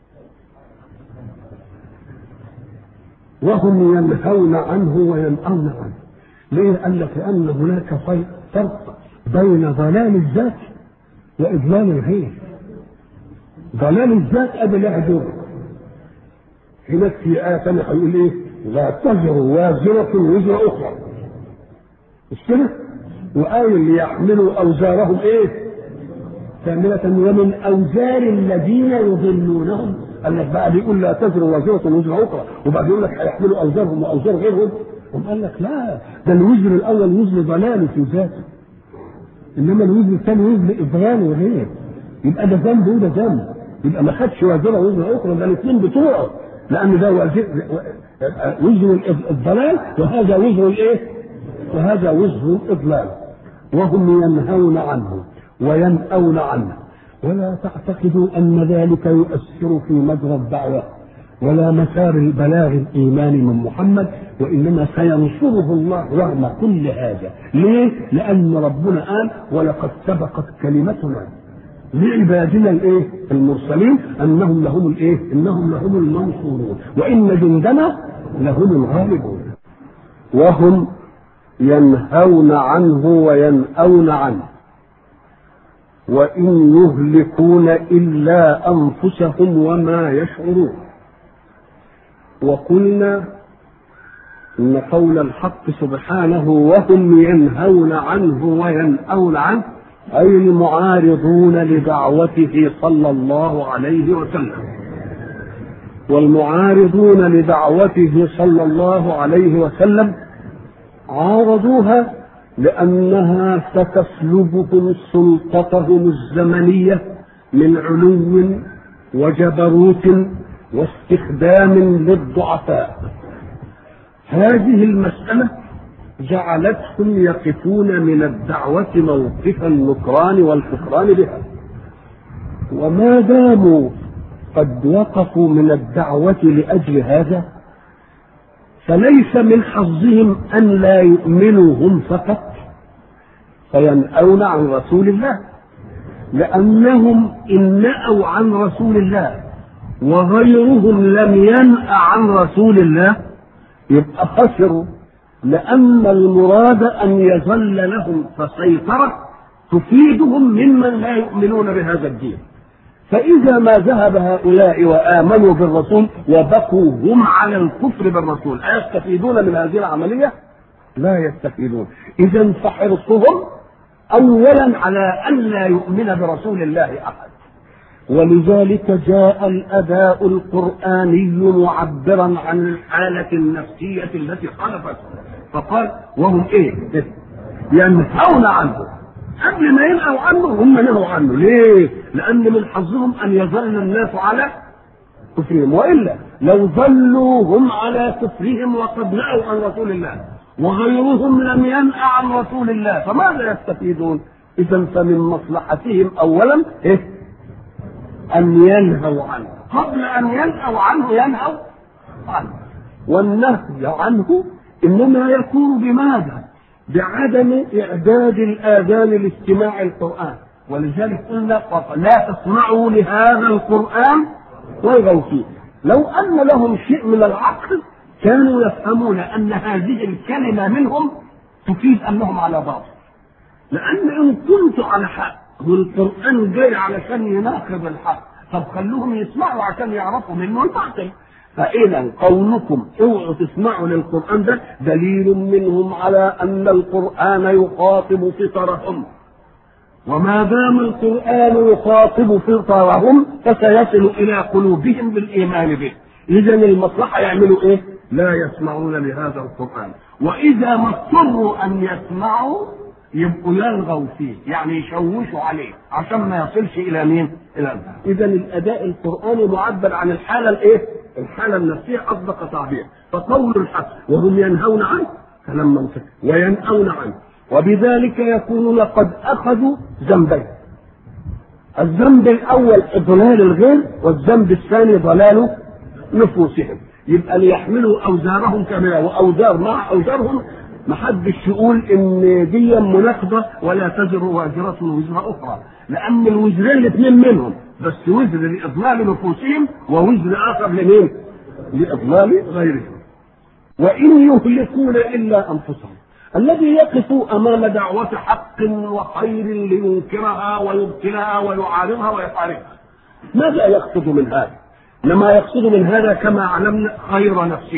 وهم ينهون عنه وينأون عنه ليه قال لك لأن هناك فرق بين ضلال الذات وإضلال الغير ضلال الذات أبي لا دور هناك في آية ثانية هيقول إيه؟ لا تزر وازرة وزر أخرى مش كده؟ وآية اللي يحملوا أوزارهم إيه؟ كاملة ومن أوزار الذين يضلونهم قال لك بقى بيقول لا تزر وازرة وزر أخرى وبعد يقول لك هيحملوا أوزارهم وأوزار غيرهم هم قال لك لا ده الوزر الأول وزر ضلال في ذاته إنما الوزر الثاني وزر إضلال وغير يبقى ده ذنب وده ذنب يبقى ما خدش وازرة وزر أخرى ده الاثنين بتوعه لأن ده وزر وزر الضلال وهذا وزر الإيه؟ وهذا وزر الإضلال وهم ينهون عنه وينأون عنه ولا تعتقدوا أن ذلك يؤثر في مجرى الدعوة ولا مسار البلاغ الإيماني من محمد وإنما سينصره الله رغم كل هذا ليه؟ لأن ربنا قال ولقد سبقت كلمتنا لعبادنا الايه؟ المرسلين انهم لهم الايه؟ انهم لهم المنصورون وان جندنا لهم الغالبون وهم ينهون عنه وينأون عنه وإن يهلكون إلا أنفسهم وما يشعرون وقلنا إن قول الحق سبحانه وهم ينهون عنه وينأون عنه أي المعارضون لدعوته صلى الله عليه وسلم والمعارضون لدعوته صلى الله عليه وسلم عارضوها لأنها ستسلبهم سلطتهم الزمنية من علو وجبروت واستخدام للضعفاء هذه المسألة جعلتهم يقفون من الدعوة موقف النكران والكفران بها وما داموا قد وقفوا من الدعوة لأجل هذا فليس من حظهم أن لا يؤمنوا هم فقط فينأون عن رسول الله لأنهم إن نأوا عن رسول الله وغيرهم لم ينأ عن رسول الله يبقى خسروا لأن المراد أن يظل لهم فسيطرة تفيدهم ممن لا يؤمنون بهذا الدين فإذا ما ذهب هؤلاء وآمنوا بالرسول وبقوا هم على الكفر بالرسول أيستفيدون من هذه العملية؟ لا يستفيدون إذا فحرصهم أولا على أن لا يؤمن برسول الله أحد ولذلك جاء الأداء القرآني معبرا عن الحالة النفسية التي خلفت فقال وهم إيه؟ ينهون عنه قبل ما ينهوا عنه هم نهوا عنه ليه؟ لأن من حظهم أن يظل الناس على كفرهم وإلا لو ظلوا هم على كفرهم وقد نأوا عن رسول الله وغيرهم لم ينأ عن رسول الله فماذا يستفيدون؟ إذا فمن مصلحتهم أولا إيه؟ أن ينهوا عنه قبل أن ينهوا عنه ينهوا عنه والنهي عنه إنما يكون بماذا؟ بعدم إعداد الآذان لاستماع القرآن ولذلك قلنا لا تسمعوا لهذا القرآن والغوا فيه لو أن لهم شيء من العقل كانوا يفهمون أن هذه الكلمة منهم تفيد أنهم على باطل لأن إن كنت على حق والقرآن جاي علشان يناقض الحق طب خلوهم يسمعوا عشان يعرفوا منه الباطل فإذا قولكم اوعوا تسمعوا للقرآن ده دليل منهم على أن القرآن يخاطب فطرهم وما دام القرآن يخاطب فطرهم فسيصل إلى قلوبهم بالإيمان به إذا المصلحة يعملوا إيه؟ لا يسمعون لهذا القرآن وإذا ما اضطروا أن يسمعوا يبقوا يلغوا فيه يعني يشوشوا عليه عشان ما يصلش إلى مين؟ إلى إذا الأداء القرآني معبر عن الحالة الإيه؟ الحالة النفسية أصدق تعبير فقول الحق وهم ينهون عنه كلام منطقي وينأون عنه وبذلك يكونون قد أخذوا ذنبين الذنب الأول إضلال الغير والذنب الثاني ضلال نفوسهم يبقى ليحملوا أوزارهم كاملة وأوزار مع أوزارهم محدش يقول ان دي مناقضه ولا تزر وازره وزر اخرى لان الوزرين الاثنين منهم بس وزر لاضلال نفوسهم ووزر اخر لمين؟ لاضلال غيرهم وان يهلكون الا انفسهم الذي يقف امام دعوه حق وخير لينكرها ويبطلها ويعارضها ويحاربها ماذا يقصد من هذا؟ لما يقصد من هذا كما علمنا خير نفسه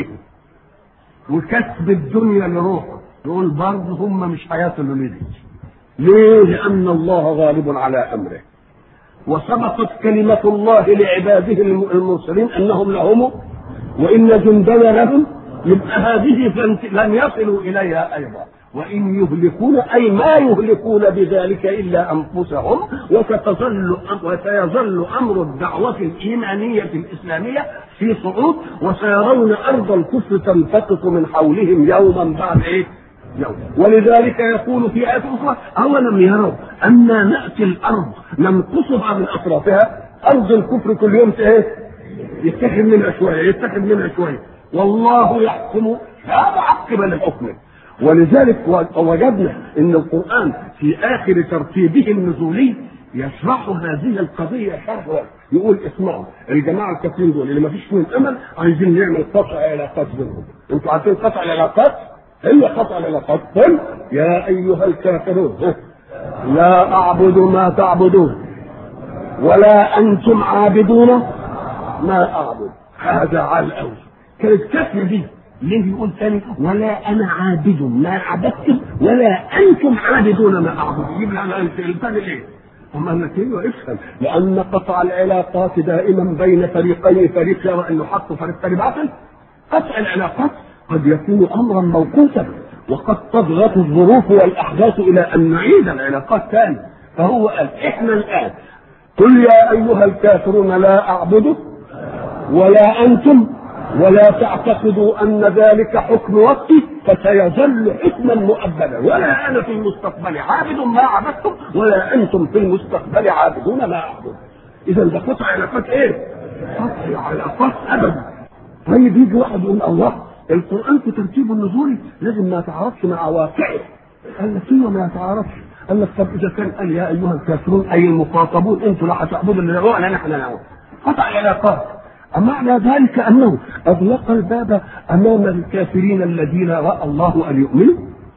وكسب الدنيا لروحه يقول برضه هم مش هيصلوا لدي ليه؟ لأن الله غالب على أمره وسبقت كلمة الله لعباده المرسلين أنهم لهم وإن جندنا لهم يبقى هذه لن يصلوا إليها أيضا وإن يهلكون أي ما يهلكون بذلك إلا أنفسهم وستظل وسيظل أمر الدعوة الإيمانية الإسلامية في صعود وسيرون أرض الكفر تنفقط من حولهم يوما بعد إيه؟ يوم ولذلك يقول في آية أخرى أولم يروا أنا نأتي الأرض ننقصها من أطرافها أرض الكفر كل يوم إيه؟ يتخذ منها شوية يتخذ منها شوية والله يحكم لا معقب لحكمه ولذلك وجدنا ان القران في اخر ترتيبه النزولي يشرح هذه القضيه شرح يقول اسمعوا الجماعه الكافرين دول اللي ما فيش فيهم امل عايزين نعمل قطع علاقات بينهم انتوا عارفين قطع العلاقات هي قطع العلاقات قل يا ايها الكافرون لا اعبد ما تعبدون ولا انتم عابدون ما اعبد هذا على قوي كانت كفر دي ليه بيقول ثاني ولا انا عابد ما عبدتم ولا انتم عابدون ما اعبد يجيب لنا الثاني ليه؟ هم قال لك ايوه افهم لان قطع العلاقات دائما بين فريقين فريق يرى انه حق وفريق ثاني باطل قطع العلاقات قد يكون امرا موقوتا وقد تضغط الظروف والاحداث الى ان نعيد العلاقات ثاني فهو قال احنا الان قل يا ايها الكافرون لا اعبد ولا انتم ولا تعتقدوا ان ذلك حكم وقتي فسيظل حكما مؤبدا ولا انا في المستقبل عابد ما عبدتم ولا انتم في المستقبل عابدون ما اعبد اذا ده قطع علاقات ايه؟ قطع علاقات ابدا طيب يجي واحد يقول الله القران في ترتيبه النزولي لازم ما يتعارضش مع واقعه قال لك ايوه ما يتعارضش قال لك طب اذا كان قال يا ايها الكافرون اي المخاطبون انتم لا هتعبدوا الا ولا نحن نعبد قطع علاقات معنى ذلك انه اغلق الباب امام الكافرين الذين راى الله ان يؤمنوا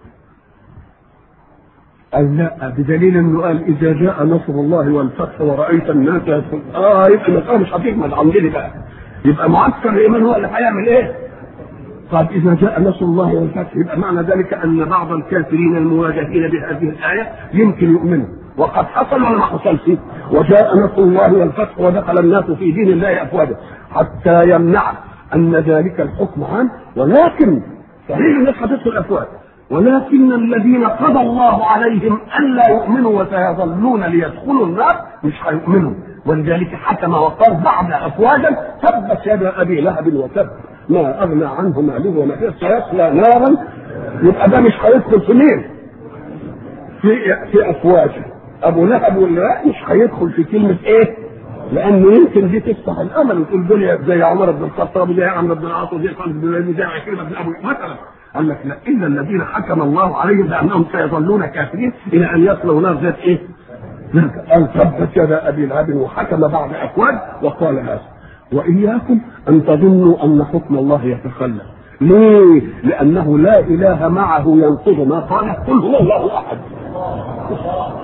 قال لا بدليل انه قال اذا جاء نصر الله والفتح ورايت الناس يدخل اه يبقى المساله مش هتكمل عندنا بقى يبقى معسكر الايمان هو اللي هيعمل ايه؟ طب اذا جاء نصر الله والفتح يبقى معنى ذلك ان بعض الكافرين المواجهين بهذه الايه يمكن يؤمنوا وقد حصل ولا ما حصلش وجاء نصر الله والفتح ودخل الناس في دين الله افواجا حتى يمنع ان ذلك الحكم عام ولكن صحيح الناس هتدخل افواج ولكن الذين قضى الله عليهم الا يؤمنوا وسيظلون ليدخلوا النار مش هيؤمنوا ولذلك حكم وقال بعد افواجا تبت يد ابي لهب وتب ما اغنى عنه ماله وما فيه سيصلى نارا يبقى ده مش هيدخل في مين؟ في في افواج ابو لهب واللي مش هيدخل في كلمه ايه؟ لانه يمكن دي تفتح الامل وتقول دنيا زي عمر بن الخطاب وزي عمرو بن العاص وزي خالد بن الوليد وزي عكرمه بن ابو مثلا قال لك لا الا الذين حكم الله عليهم بانهم سيظلون كافرين الى ان يصلوا نار ذات ايه؟ قال تبت يد ابي لهب وحكم بعد افواج وقال هذا واياكم ان تظنوا ان حكم الله يتخلى ليه؟ لانه لا اله معه ينقض ما قال قل هو الله احد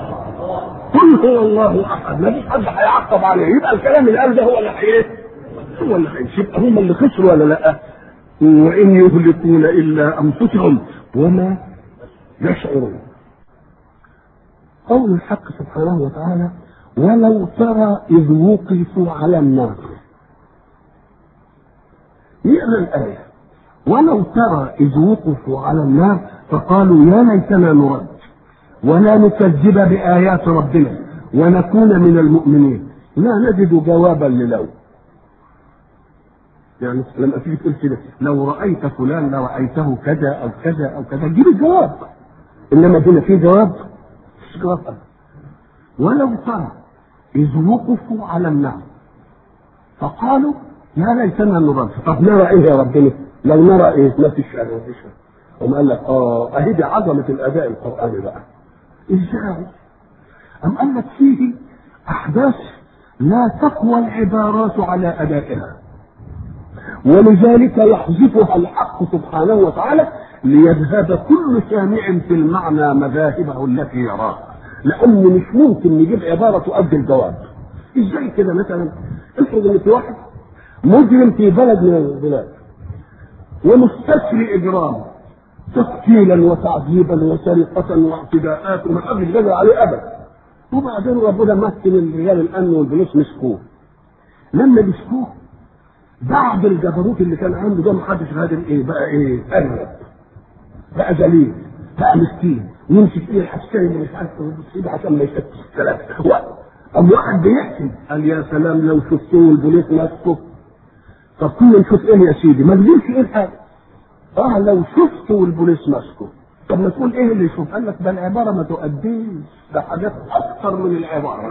قل هو الله احد ما فيش حد هيعقب عليه يبقى الكلام اللي قال ده هو اللي ايه هو اللي هيمشي هم اللي خسروا ولا لا وان يهلكون الا انفسهم وما يشعرون قول الحق سبحانه وتعالى ولو ترى اذ وقفوا على النار يقرا الايه ولو ترى اذ وقفوا على النار فقالوا يا ليتنا نرد ولا نكذب بايات ربنا ونكون من المؤمنين لا نجد جوابا للو يعني لما تيجي تقول كده لو رايت فلان لرايته كذا او كذا او كذا تجيب الجواب انما هنا في جواب مش جواب أبدا. ولو ترى اذ وقفوا على النار فقالوا يا ليتنا نرد طب نرى ايه يا ربنا لو نرى ايه ما فيش ما فيش قام قال لك اه اهي دي عظمه الاداء القراني بقى ازاي أم قال لك فيه أحداث لا تقوى العبارات على أدائها ولذلك يحذفها الحق سبحانه وتعالى ليذهب كل سامع في المعنى مذاهبه التي يراها لأن مش ممكن نجيب عبارة تؤدي الجواب ازاي كده مثلا افرض ان في واحد مجرم في بلد من البلاد ومستشري اجرام تقتيلا وتعذيبا وسرقة واعتداءات وما قبل جزء عليه ابدا وبعدين ربنا مثل الرجال الامن والبوليس مسكوه لما مسكوه بعد الجبروت اللي كان عنده ده محدش قادر ايه بقى ايه قرب بقى ذليل بقى مسكين يمسك ايه العسكري اللي مش عارف يصيب عشان ما يشتتش الكلام قام واحد بيحكي قال يا سلام لو شفتوه البوليس مسكه طب كنا نشوف ايه يا سيدي ما تقولش ايه الحاجه اه لو شفته والبوليس مسكه طب ما تقول ايه اللي يشوف قال لك ده العباره ما تؤديش ده حاجات اكثر من العباره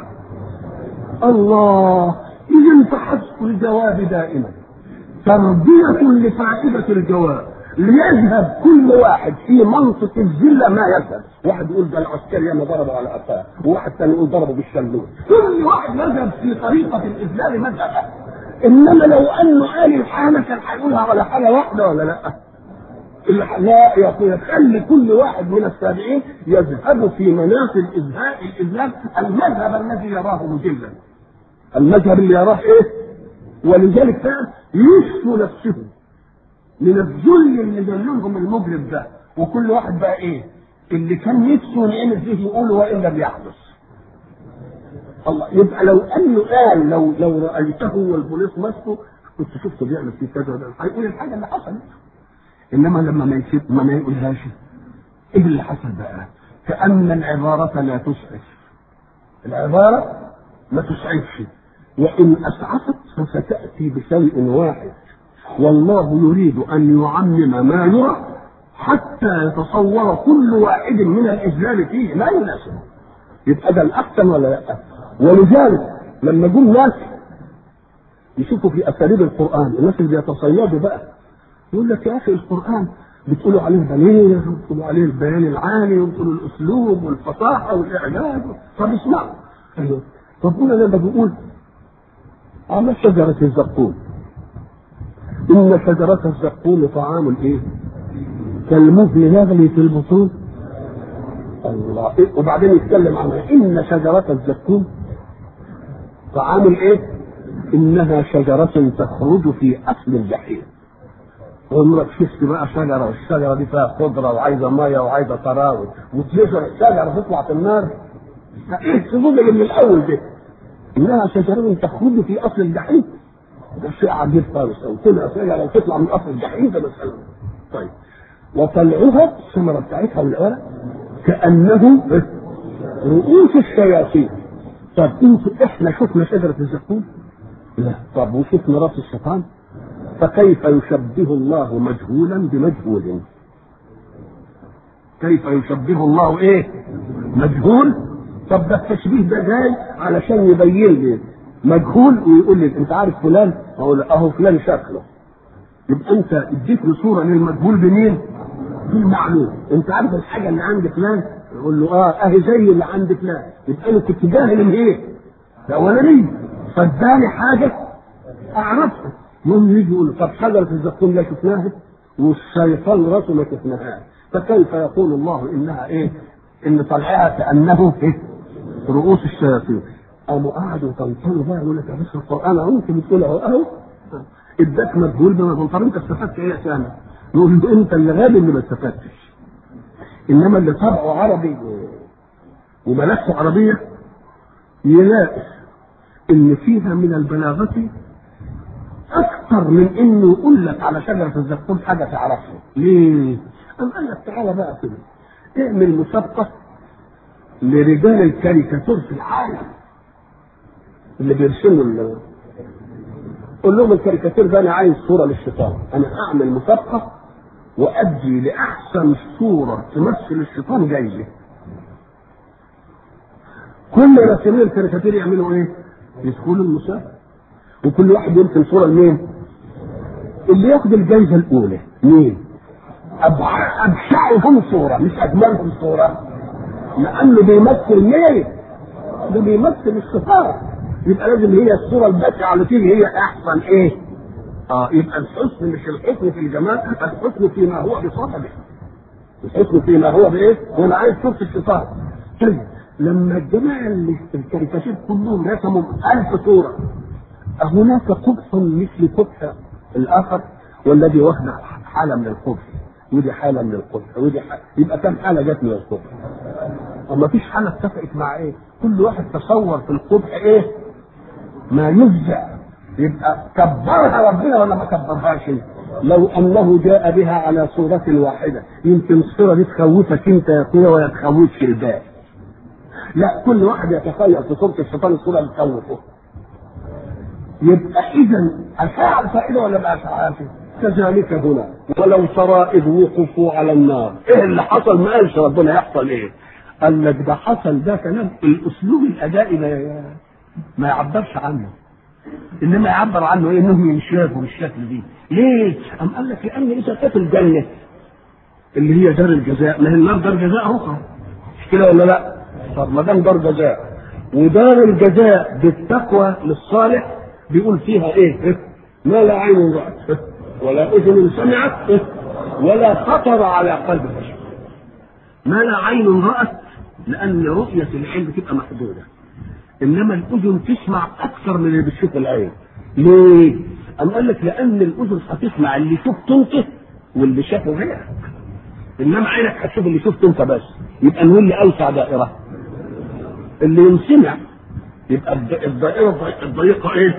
الله اذا فحذف الجواب دائما تربيه لفائده الجواب ليذهب كل واحد في منطق الذله ما يذهب واحد يقول ده العسكري انا ضربه على قفاه وواحد ثاني يقول ضربه بالشلوت كل واحد يذهب في طريقه الاذلال مذهبه انما لو انه قال الحاله كان هيقولها على حاله واحده ولا لا؟ لا يخلي كل واحد من التابعين يذهب في مناط الإذهاب الإذهاب المذهب الذي يراه مجلا المذهب اللي يراه ايه ولذلك كان يشفوا نفسه من الذل اللي ذلهم المجرم ده وكل واحد بقى ايه اللي كان نفسه يعمل فيه يقول وان لم يحدث الله يبقى لو انه قال لو لو رايته والبوليس مسكه كنت شفته بيعمل فيه كذا هيقول الحاجه اللي حصلت انما لما ما يسيب ما, ما يقولهاش ايه اللي حصل بقى كان العباره لا تسعف العباره ما تسعفش وان اسعفت فستاتي بشيء واحد والله يريد ان يعمم ما يرى حتى يتصور كل واحد من الاجلال فيه ما يناسب يبقى ده الاحسن ولا لا ولذلك لما جم ناس يشوفوا في اساليب القران الناس اللي بيتصيدوا بقى يقول لك يا اخي القران بتقولوا عليه بليغ وبتقولوا عليه البيان العالي وبتقولوا الاسلوب والفصاحه والاعجاز طب اسمعوا ايوه ربنا لما بيقول على شجرة الزقوم إن شجرة الزقوم طعام الإيه؟ كالمهل يغلي في البطون الله إيه؟ وبعدين يتكلم عنها إن شجرة الزقوم طعام الإيه؟ إنها شجرة تخرج في أصل الجحيم وامرك شفت بقى شجرة والشجرة دي فيها خضرة وعايزة مية وعايزة تراوي وتنزل الشجرة تطلع في النار ايه السجود اللي من الأول ده انها شجره تخرج في اصل الجحيم ده شيء عجيب خالص او تبقى شجره لو تطلع من اصل الجحيم ده مساله طيب وطلعها الثمره بتاعتها والورق كانه رؤوس الشياطين طب انت احنا شفنا شجره الزقوم؟ لا طب وشفنا راس الشيطان؟ فكيف يشبه الله مجهولا بمجهول؟ كيف يشبه الله ايه؟ مجهول طب ده التشبيه ده جاي علشان يبين لي مجهول ويقول لي انت عارف فلان اقول اهو فلان شكله يبقى انت اديتني صوره للمجهول بمين؟ بالمعلوم انت عارف الحاجه اللي عند فلان يقول له اه اهي زي اللي عند فلان يبقى انا كنت جاهل من ايه؟ الاولانيه فاداني حاجه اعرفها يوم يجي يقول طب شجره الزقوم لا شفناها والشيطان راسه ما شفناهاش فكيف يقول الله انها ايه؟ ان طلعها كانه ايه؟ رؤوس الشياطين قاموا قعدوا تنطلوا بقى يقول لك يا بس القران اهو انت بتقول اهو اهو اداك مجهول بما طب انت استفدت ايه يا سامي؟ نقول له انت اللي غبي اللي ما استفدتش انما اللي طبعه عربي وملكته عربيه يلاقي ان فيها من البلاغه اكثر من انه يقول لك على شجره الزقوم حاجه تعرفها ليه؟ قام قال لك تعالى بقى كده اعمل مسابقه لرجال الكاريكاتير في العالم اللي بيرسموا ال- قول لهم الكاريكاتير ده انا عايز صوره للشيطان انا اعمل مسابقه وادي لاحسن صوره تمثل الشيطان جايزه كل راسمين الكاريكاتير يعملوا ايه؟ يدخلوا المسابقه وكل واحد يرسم صوره لمين؟ اللي ياخد الجائزه الاولى مين؟ أبع- ابشعهم صوره مش اجملهم صوره لانه بيمثل مين؟ ده بيمثل الشيطان يبقى لازم هي الصوره البشعه اللي تيجي هي احسن ايه؟ اه يبقى الحسن مش الحسن في الجمال الحسن فيما هو بصفده الحسن فيما هو بايه؟ وانا عايز صوره الشيطان طيب لما الجماعه اللي في الكاريكاتير كلهم رسموا ألف صوره أهناك قبح مثل قبح الآخر والذي واخد حالة من القبح ودي حالة من القبح ودي حالة يبقى كم حالة جت من القبح أما فيش حالة اتفقت مع إيه كل واحد تصور في القبح إيه ما يفزع يبقى كبرها ربنا ولا ما كبرهاش لو انه جاء بها على صورة واحدة يمكن الصورة دي تخوفك انت يا اخويا ولا تخوفش الباقي لا كل واحد يتخيل في صورة الشيطان الصورة اللي تخوفه يبقى اذا افعل فائده ولا ما افعلش كذلك هنا ولو ترى اذ وقفوا على النار ايه اللي حصل ما قالش ربنا يحصل ايه قال لك ده حصل ده كلام الاسلوب الادائي ما, ما يعبرش عنه انما يعبر عنه ايه انهم ينشافوا بالشكل دي ليه ام قال لك لان اذا كانت الجنه اللي هي دار الجزاء ما هي النار دار جزاء اخرى مش كده ولا لا طب ما دام دار جزاء ودار الجزاء بالتقوى للصالح بيقول فيها ايه ما لا عين رأت ولا اذن سمعت ولا خطر على قلب بشر ما لا عين رأت لأن رؤية العين بتبقى محدودة إنما الأذن تسمع أكثر من اللي بتشوف العين ليه؟ أم قال لك لأن الأذن هتسمع اللي شفته أنت واللي شافه غيرك إنما عينك هتشوف اللي شفته أنت بس يبقى نقول لي أوسع دائرة اللي ينسمع يبقى الد- الدائرة الضي- الضيقة إيه؟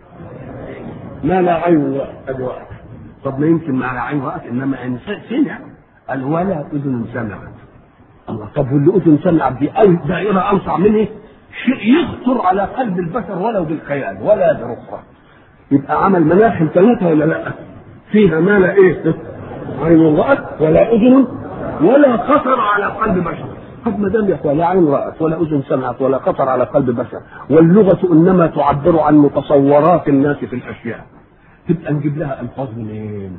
ما لا عين رأت أدي واحد طب ما يمكن ما لا عين رأت إنما إنسان سمع قال ولا أذن سمعت الله طب واللي أذن سمعت دي أي دائرة أوسع منه شيء يخطر على قلب البشر ولو بالخيال ولا برخرة يبقى عمل مناحل ثلاثة ولا لا؟ فيها ما لا إيه؟ عين رأت ولا أذن ولا خطر على قلب بشر طب ما دام يقول لا عين رأت ولا أذن سمعت ولا خطر على قلب بشر واللغة إنما تعبر عن متصورات الناس في الأشياء تبقى نجيب لها ألفاظ منين؟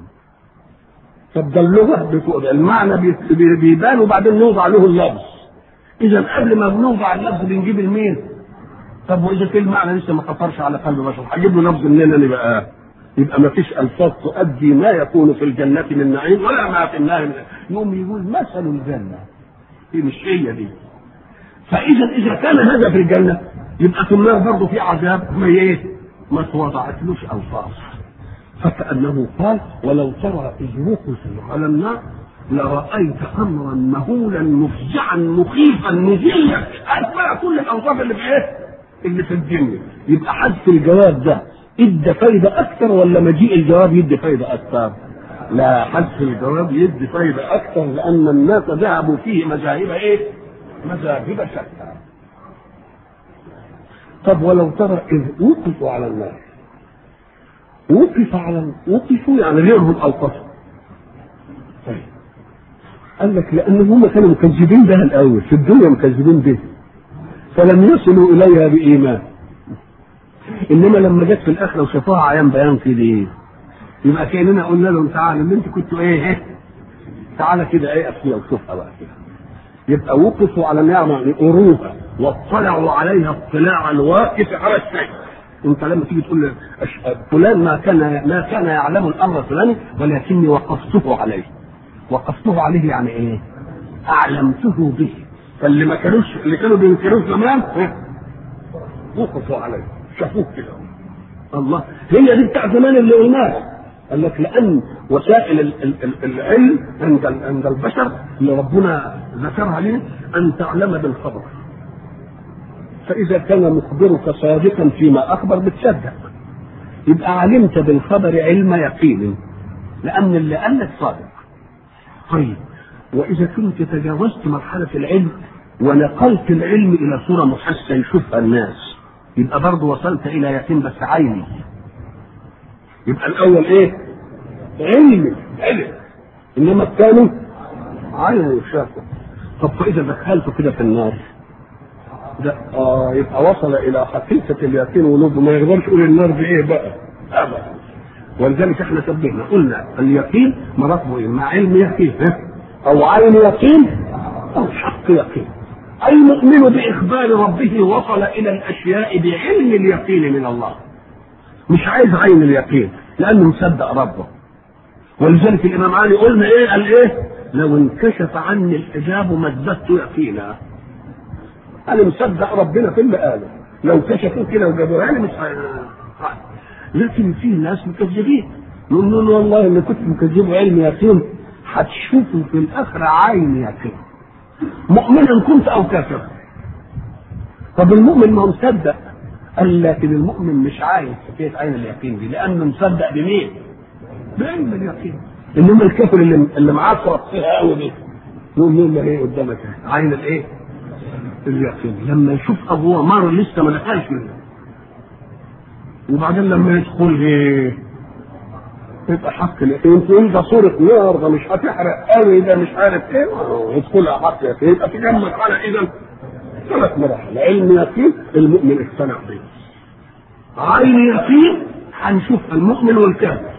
طب ده اللغة بتقول المعنى بي- بي- بيبان وبعدين نوضع له اللفظ إذا قبل ما بنوضع اللفظ بنجيب المين؟ طب وإذا كان المعنى لسه ما خطرش على قلب بشر هجيب له لفظ منين أنا بقى؟ يبقى ما فيش ألفاظ تؤدي ما يكون في الجنة من نعيم ولا ما في النار من يقوم يقول مثل الجنة دي مش هي دي فاذا اذا كان هذا في الجنه يبقى في النار برضه في عذاب ما ايه؟ ما توضعتلوش الفاظ فكانه قال ولو ترى اذ وقفوا على النار لرايت امرا مهولا مفزعا مخيفا مذلا اتبع كل الاوصاف اللي في ايه؟ اللي في الدنيا يبقى حذف الجواب ده ادى فايده اكثر ولا مجيء الجواب يدي فايده اكثر؟ لا حذف الجواب يدي فايده اكثر لان الناس ذهبوا فيه مذاهب ايه؟ مذاهب شتى. طب ولو ترى اذ وقفوا على النار وقف على وقفوا يعني غيرهم اوقفوا طيب قال لك لان هم كانوا مكذبين بها الاول في الدنيا مكذبين به فلم يصلوا اليها بايمان انما لما جت في الاخره وشافوها عيان بيان كده ايه يبقى كاننا قلنا لهم تعالوا اللي انتوا كنتوا ايه ايه تعالى كده ايه فيها وشوفها بقى كده يبقى وقفوا على النعمة يعني أروها واطلعوا عليها اطلاع الواقف على الشيء انت لما تيجي تقول لي أش- فلان ما كان ما كان يعلم الامر الفلاني ولكني وقفته عليه وقفته عليه يعني ايه؟ اعلمته به فاللي ما كانوش اللي كانوا بينكروه زمان إيه؟ وقفوا عليه شافوه كده الله هي دي بتاع زمان اللي قلناها قال لك لان وسائل ال- ال- ال- العلم عند ال- عند البشر اللي ربنا ذكرها لنا ان تعلم بالخبر فاذا كان مخبرك صادقا فيما اخبر بتصدق يبقى علمت بالخبر علم يقين لان اللي قال لك صادق طيب واذا كنت تجاوزت مرحله العلم ونقلت العلم الى صوره محسه يشوفها الناس يبقى برضه وصلت الى يقين بس عيني يبقى الاول ايه علمي علم انما الثاني عين يشافه طب فاذا دخلته كده في النار ده اه يبقى وصل الى حقيقه اليقين ولوده ما يقدرش يقول النار دي ايه بقى ابدا ولذلك احنا شبهنا قلنا اليقين مراتبه ايه مع علم يقين ها؟ او عين يقين او حق يقين المؤمن باخبار ربه وصل الى الاشياء بعلم اليقين من الله مش عايز عين اليقين لانه مصدق ربه ولذلك الامام علي قلنا ايه قال ايه لو انكشف عني الحجاب مددت يقينا انا مصدق ربنا في اللي قاله لو كشفوه كده وجابوه يعني مش ه- لكن في ناس مكذبين يقول له والله اللي كنت مكذبه علم يقين هتشوفه في الاخره عين يقين مؤمنا كنت او كافرا طب المؤمن ما هو مصدق قال لكن المؤمن مش عايز حكايه عين اليقين دي لانه مصدق بمين؟ بعلم اليقين انما الكافر اللي اللي معاه فيها قوي دي يقول له ايه قدامك عين الايه؟ اليقين لما يشوف ابوه مر لسه ما دخلش منه وبعدين لما يدخل ايه يبقى حق اليقين تقول ده صورة نار ده مش هتحرق قوي ده مش عارف ايه يدخلها حق اليقين يبقى في كم مرحلة اذا ثلاث مراحل علم يقين المؤمن اقتنع به عين يقين هنشوف المؤمن والكافر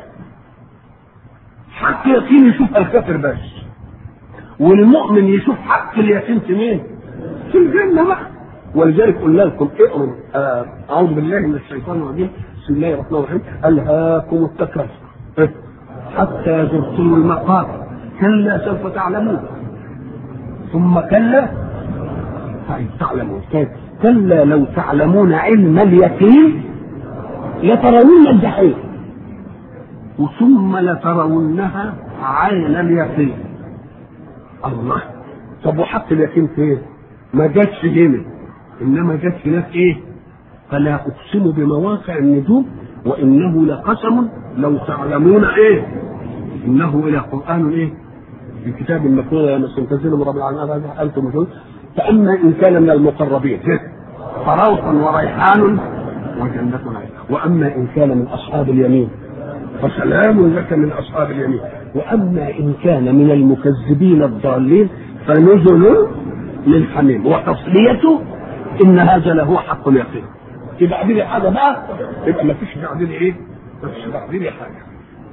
حق يقين يشوف الكافر بس والمؤمن يشوف حق اليقين في مين؟ في الجنة بقى ولذلك قلنا لكم اقروا آه، اعوذ بالله من الشيطان الرجيم بسم الله الرحمن الرحيم الهاكم التكاثر إيه؟ حتى زرتم المقابر كلا سوف تعلمون ثم كلا طيب تعلمون طيب كلا لو تعلمون علم اليقين لترون الجحيم وثم لترونها عين اليقين الله طب وحق اليقين فين؟ ما جاتش هنا انما جت هناك ايه؟ فلا اقسم بمواقع النجوم وانه لقسم لو تعلمون ايه؟ انه الى قران ايه؟ في كتاب مكنون يا مسلم تنزيل من رب العالمين هذا انتم مجنون فاما ان كان من المقربين فروح وريحان وجنة نعيم واما ان كان من اصحاب اليمين فسلام لك من اصحاب اليمين واما ان كان من المكذبين الضالين فنزل من حميم وتصليته ان هذا له حق اليقين يبقى لي حاجه بقى يبقى ما فيش بعد لي ايه؟ ما فيش بعد لي حاجه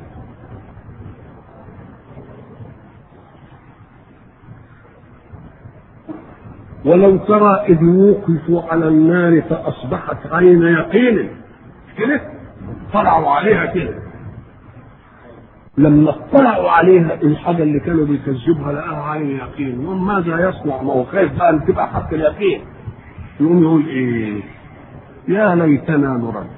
ولو ترى إذ وقفوا على النار فأصبحت عين يقين كده طلعوا عليها كده لما اطلعوا عليها الحاجة اللي كانوا بيكذبها لقاها عين يقين يقول ماذا يصنع ما هو خايف بقى ان تبقى حق اليقين يقوم يقول ايه يا ليتنا نرد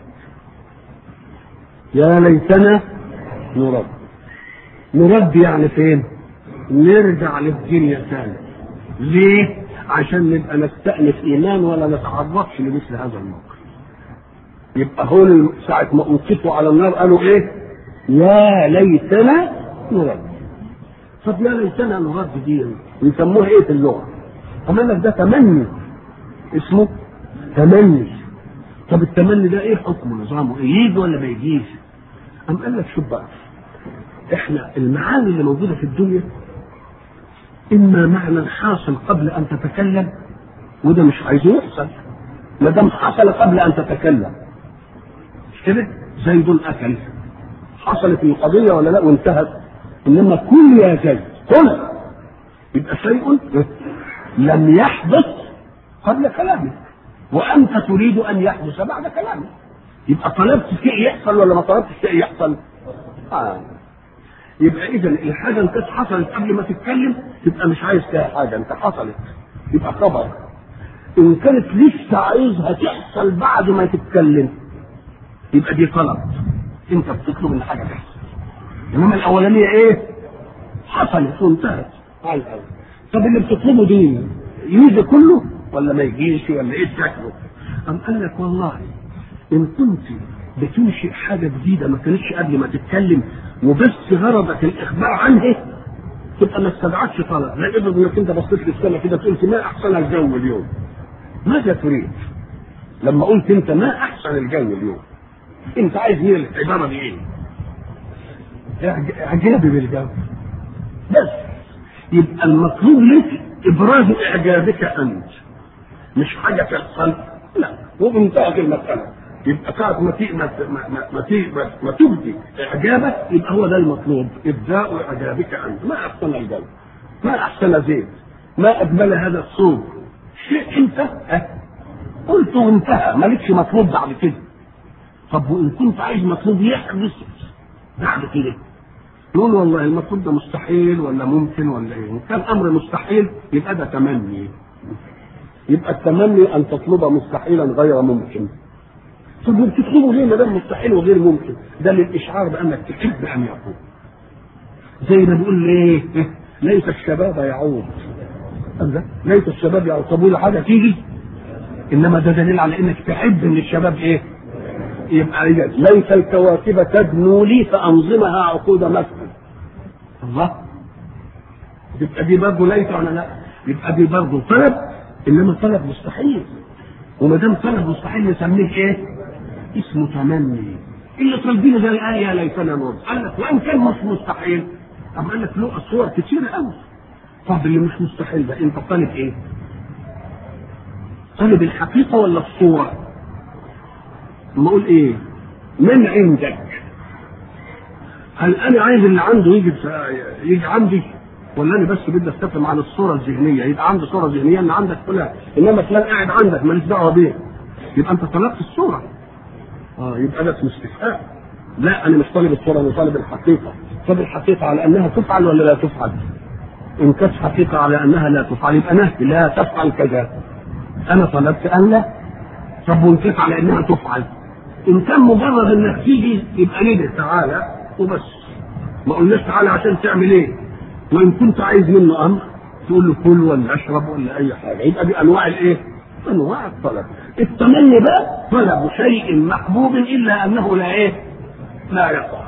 يا ليتنا نرد نرد يعني فين نرجع للدنيا ثاني ليه عشان نبقى نستأنف إيمان ولا نتعرضش لمثل هذا الموقف يبقى هون ساعة ما أنصفوا على النار قالوا إيه يا ليتنا نرد طب يا ليتنا نرد دي يسموها إيه في اللغة قال لك ده تمني اسمه تمني طب التمني ده إيه حكمه نظامه إيه يجي ولا ما يجيش أم قال لك شوف بقى إحنا المعاني اللي موجودة في الدنيا اما معنى حاصل قبل ان تتكلم وده مش عايزه يحصل ما دام حصل قبل ان تتكلم مش كده زيد اكل حصلت القضيه ولا لا وانتهت انما كل يا زيد كل يبقى شيء لم يحدث قبل كلامك وانت تريد ان يحدث بعد كلامك يبقى طلبت شيء يحصل ولا ما طلبتش شيء يحصل آه. يبقى اذا الحاجه اللي كانت حصلت قبل ما تتكلم تبقى مش عايز فيها حاجه انت حصلت يبقى خبر ان كانت لسه عايزها تحصل بعد ما تتكلم يبقى دي طلب انت بتطلب ان حاجه تحصل انما الاولانيه ايه حصلت وانتهت على الاول طب اللي بتطلبه دي يجي كله ولا ما يجيش ولا ايه شكله أم قال لك والله إن كنت بتنشئ حاجة جديدة ما كانتش قبل ما تتكلم وبس غرضك الإخبار عنها تبقى ما استدعتش طلب لا افرض انك انت بصيت للسماء كده قلت ما احسن الجو اليوم ماذا تريد؟ لما قلت انت ما احسن الجو اليوم انت عايز هي العباره دي ايه؟ اعجابي بالجو بس يبقى المطلوب لك ابراز اعجابك انت مش حاجه تحصل لا وانتهت المساله يبقى ساعة ما تي ما ما ما, ما, تي ما, ما تبدي اعجابك يبقى هو ده المطلوب ابداء اعجابك انت ما احسن الجو ما احسن زيت ما اجمل هذا الصوت شيء انت أه؟ قلت وانتهى مالكش مطلوب بعد كده طب وان كنت عايز مطلوب يحدث بعد كده نقول والله المطلوب ده مستحيل ولا ممكن ولا ايه؟ كان امر مستحيل يبقى ده تمني يبقى التمني ان تطلب مستحيلا غير ممكن طب بتطلبه ليه ما دام مستحيل وغير ممكن؟ ده للاشعار بانك تحب ان يكون. زي ما بيقول ليه؟ ليس الشباب يعود. ده ليس الشباب يعود، طب ولا حاجه تيجي؟ انما ده دليل على انك تحب ان الشباب ايه؟ يبقى ليس الكواكب تدنو لي فانظمها عقود مثل. الله يبقى دي برضه ليس ولا لا؟ يبقى دي برضه طلب انما طلب مستحيل. وما دام طلب مستحيل نسميه ايه؟ اسمه تمني اللي طالبينه ده الآية ليتنا نرد قال لك وإن كان مش مستحيل طب قال لك له صور كتيرة قوي طب اللي مش مستحيل ده أنت طالب إيه؟ طالب الحقيقة ولا الصورة؟ ما أقول إيه؟ من عندك؟ هل أنا عايز اللي عنده يجي يجي عندي؟ ولا انا بس بدي استفهم عن الصوره الذهنيه يبقى عندي صوره ذهنيه ان عندك فلان انما فلان قاعد عندك ماليش دعوه بيه يبقى انت طلبت الصوره اه يبقى ده اسمه استفهام لا انا مش طالب الصوره انا طالب الحقيقه طب الحقيقه على انها تفعل ولا لا تفعل ان كانت حقيقه على انها لا تفعل يبقى نهي لا تفعل كذا انا طلبت ان لا طب وان كانت على انها تفعل ان كان مجرد انك تيجي يبقى ندعي تعالى وبس ما قلناش تعالى عشان تعمل ايه وان كنت عايز منه امر تقول له كل ولا اشرب ولا اي حاجه يبقى دي انواع الايه؟ انواع الطلب التمني بقى طلب شيء محبوب الا انه لا ايه؟ لا يقع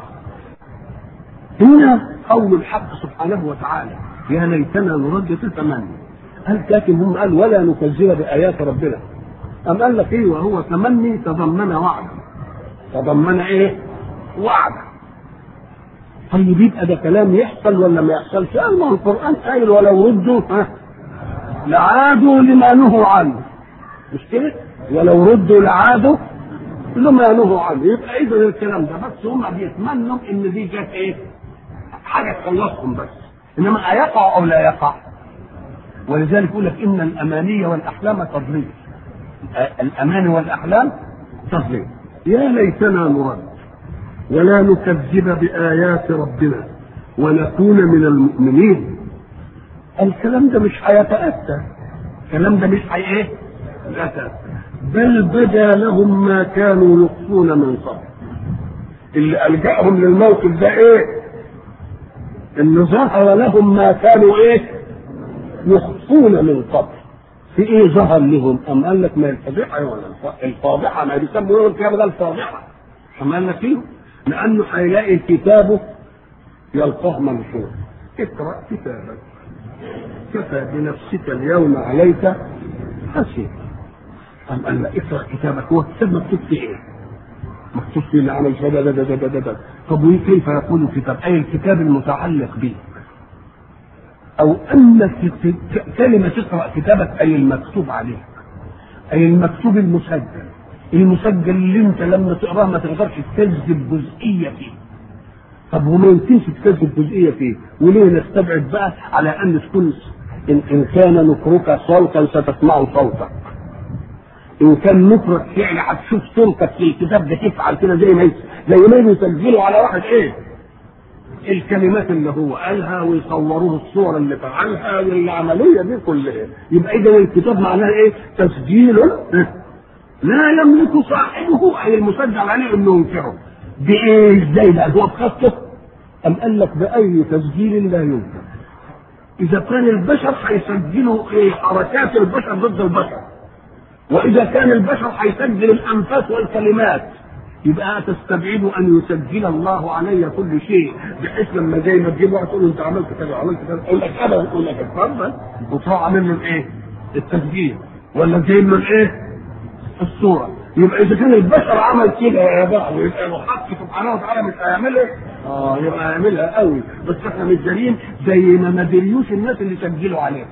هنا قول الحق سبحانه وتعالى يا ليتنا نرد في التمني قال لكن هم قال ولا نكذب بايات ربنا أم قال لك ايه وهو تمني تضمن وعدا تضمن ايه؟ وعدا طيب يبقى ده كلام يحصل ولا ما يحصلش؟ قال ما القرآن قايل ولو ردوا ها لعادوا لما نهوا عنه مش كده؟ ولو ردوا لعادوا لما نهوا عنه يبقى اذا الكلام ده بس هم بيتمنوا ان دي جت ايه؟ حاجه تخلصهم بس انما ايقع او لا يقع؟ ولذلك يقول لك ان الاماني والاحلام تضليل الاماني والاحلام تضليل يا ليتنا نرد ولا نكذب بآيات ربنا ونكون من المؤمنين الكلام ده مش هيتأتى الكلام ده مش هي ايه؟ يتأتى بل بدا لهم ما كانوا يخفون من قبل اللي ألجأهم للموقف ده ايه؟ ان ظهر لهم ما كانوا ايه؟ يخفون من قبل في ايه ظهر لهم؟ أم قال لك ما الفضيحة ولا الفاضحة ما بيسموا يوم القيامة ده الفاضحة أم قال لك فيه لانه هيلاقي كتابه يلقاه منشور اقرا كتابك كفى بنفسك اليوم عليك حسيب قام قال لا اقرا كتابك هو الكتاب مكتوب في ايه؟ مكتوب في اللي عمل كذا ده ده ده ده طب وكيف يكون الكتاب؟ اي الكتاب المتعلق به او انك كلمه تقرا كتابك اي المكتوب عليك اي المكتوب المسجل المسجل اللي انت لما تقراه ما تقدرش تكذب جزئيه فيه طب وما يمكنش تكذب جزئيه فيه وليه نستبعد بقى على ان تكون إن, ان كان نكرك صوتا ستسمع صوتك ان كان نكرك فعل هتشوف صورتك في الكتاب ده تفعل كده زي ما زي ما يسجلوا على واحد ايه الكلمات اللي هو قالها ويصوروه الصور اللي فعلها والعمليه دي كلها يبقى اذا الكتاب معناها ايه تسجيل لا يملك صاحبه اي المسجل عليه انه ينكره بايه ازاي لان هو بخطه ام قال لك باي تسجيل لا يمكن اذا كان البشر هيسجلوا ايه حركات البشر ضد البشر واذا كان البشر هيسجل الانفاس والكلمات يبقى تستبعد ان يسجل الله علي كل شيء بحيث لما زي ما تجيب واحد تقول له انت عملت كذا وعملت كذا يقول لك ابدا يقول لك اتفضل وتروح عامل له الايه؟ التسجيل ولا جايب له الايه؟ الصوره يبقى اذا كان البشر عمل كده يا بعض يبقى الحق سبحانه وتعالى مش هيعملها اه يبقى هيعملها قوي بس احنا مش دارين زي ما ما دريوش الناس اللي سجلوا عليه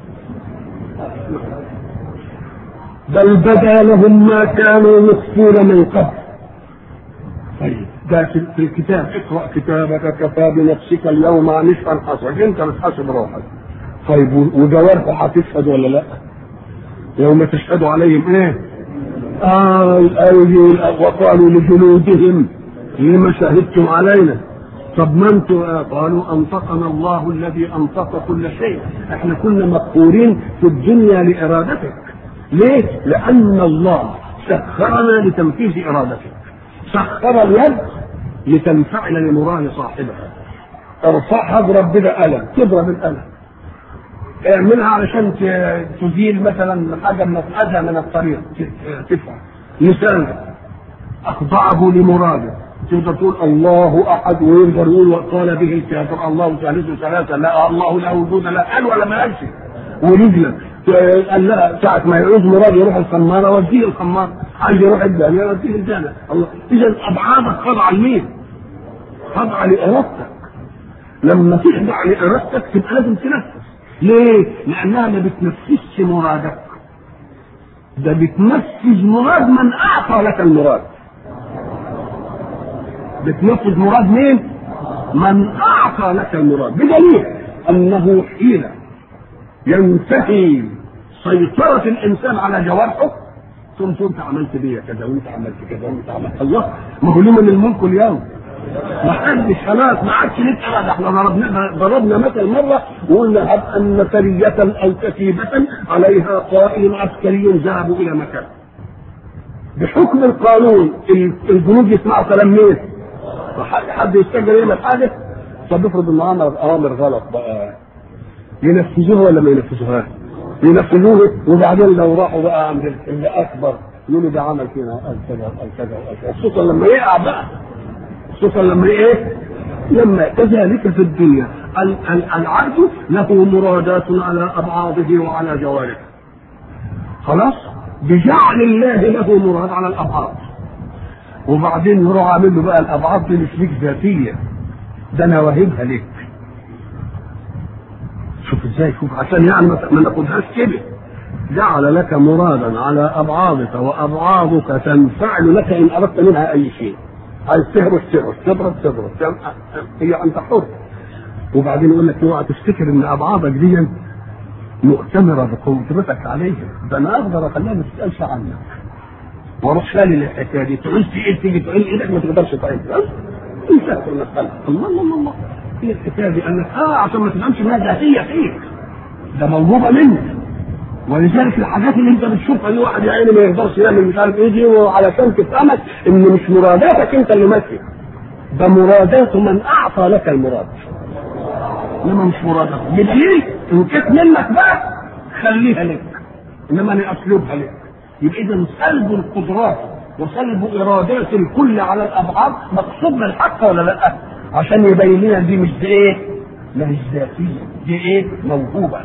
بل بدا لهم ما كانوا يخفون من قبل طيب ده في في الكتاب اقرا كتابك كفى بنفسك اليوم نصفا حسرك انت بتحاسب روحك طيب وجوارحه هتشهد ولا لا؟ يوم تشهد عليهم ايه؟ آه الأيدي وقالوا لجلودهم لما شهدتم علينا طب ما انتم قالوا انطقنا الله الذي انطق كل شيء احنا كنا مقهورين في الدنيا لارادتك ليه؟ لان الله سخرنا لتنفيذ ارادتك سخر اليد لتنفعل لمراد صاحبها ارفعها اضرب بها قلم تضرب القلم اعملها علشان تزيل مثلا حاجه من اذى من الطريق تدفع لسانك اخضعه لمراده تقدر تقول الله احد ويقدر يقول وقال به الكافر الله ثالث ثلاثه لا الله لا وجود لا قال ولا ما قالش ورجلك قال لا ساعة ما يعوز مراد يروح الخمارة وديه الخمارة عايز يروح الدنيا وديه الدنيا الله إذا أبعادك خاضعة لمين؟ خاضعة لإرادتك لما تخضع لإرادتك تبقى لازم تنفذ ليه؟ لأنها ما بتنفذش مرادك ده بتنفذ مراد من أعطى لك المراد بتنفذ مراد مين؟ من أعطى لك المراد بدليل أنه حين ينتهي سيطرة الإنسان على جوارحه ثم انت عملت بيا كذا وانت عملت كذا وانت عملت الله ما هو لمن الملك اليوم ما حدش خلاص ما عادش لك ابدا احنا ضربنا ضربنا مثل مره وقلنا هب ان سريه او كتيبه عليها قائد عسكري ذهبوا الى مكان بحكم القانون الجنود يسمعوا كلام مين؟ حد يستجر يعمل حاجه طب افرض ان امر اوامر غلط بقى ينفذوها ولا ما ينفذوهاش؟ ينفذوه وبعدين لو راحوا بقى عند اللي اكبر يقولوا ده عمل فينا قال كذا وقال كذا وقال كذا خصوصا لما يقع بقى خصوصا لما ايه؟ لما كذلك في الدنيا العبد له مرادات على ابعاضه وعلى جوارحه. خلاص؟ بجعل الله له مراد على الابعاض. وبعدين يروح عامل له بقى الابعاض دي مش ليك ذاتيه. ده انا واهبها لك. شوف ازاي شوف عشان يعني ما ناخدهاش كده. جعل لك مرادا على ابعاضك وابعاضك تنفعل لك ان اردت منها اي شيء. عايز تهرس تهرس تضرب تضرب هي انت حر وبعدين يقول لك اوعى تفتكر ان ابعادك دي مؤتمره بقدرتك عليهم ده انا اقدر اخليها ما تسالش عنك واروح شالي الحكايه دي تعوز ايه تيجي تعين ايدك ما تقدرش تعين انتهت المساله الله الله الله الله هي الحكايه دي انك اه عشان ما تفهمش انها ذاتيه فيك ده موجوده منك ولذلك الحاجات اللي انت بتشوفها دي واحد يا عيني ما يقدرش يعمل مش عارف ايه دي وعلشان تفهمك ان مش مراداتك انت اللي ماشي ده مرادات من اعطى لك المراد انما مش مراداتك بدليل ان كانت منك بقى خليها لك انما انا اسلوبها لك يبقى اذا سلب القدرات وسلب ارادات الكل على الابعاد مقصود بالحق ولا لا؟ عشان يبين لنا دي مش دي ايه؟ ما هي ذاتيه دي ايه؟ موهوبه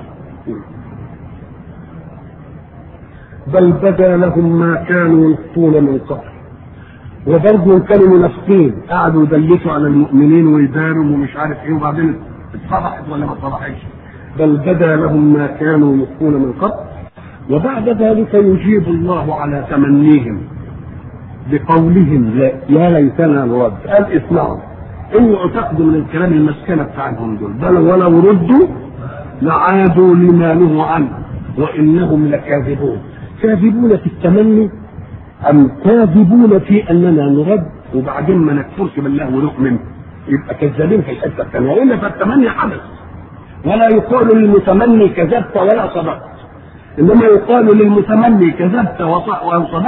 بل بدا لهم ما كانوا يخفون من قبل وبرضه كانوا منافقين قعدوا يدلسوا على المؤمنين ويداروا ومش عارف ايه وبعدين اتفضحت ولا ما اتفضحتش بل بدا لهم ما كانوا يخفون من قبل وبعد ذلك يجيب الله على تمنيهم بقولهم لا يا ليتنا نرد قال اسمعوا اوعوا تاخذوا من الكلام المسكنه بتاعهم دول بل ولو ردوا لعادوا لما نهوا عنه وانهم لكاذبون كاذبون في التمني ام كاذبون في اننا نرد وبعدين ما نكفرش بالله ونؤمن يبقى كذابين في الحته الثانيه والا فالتمني حدث ولا يقال للمتمني كذبت ولا صدقت انما يقال للمتمني كذبت وصدقت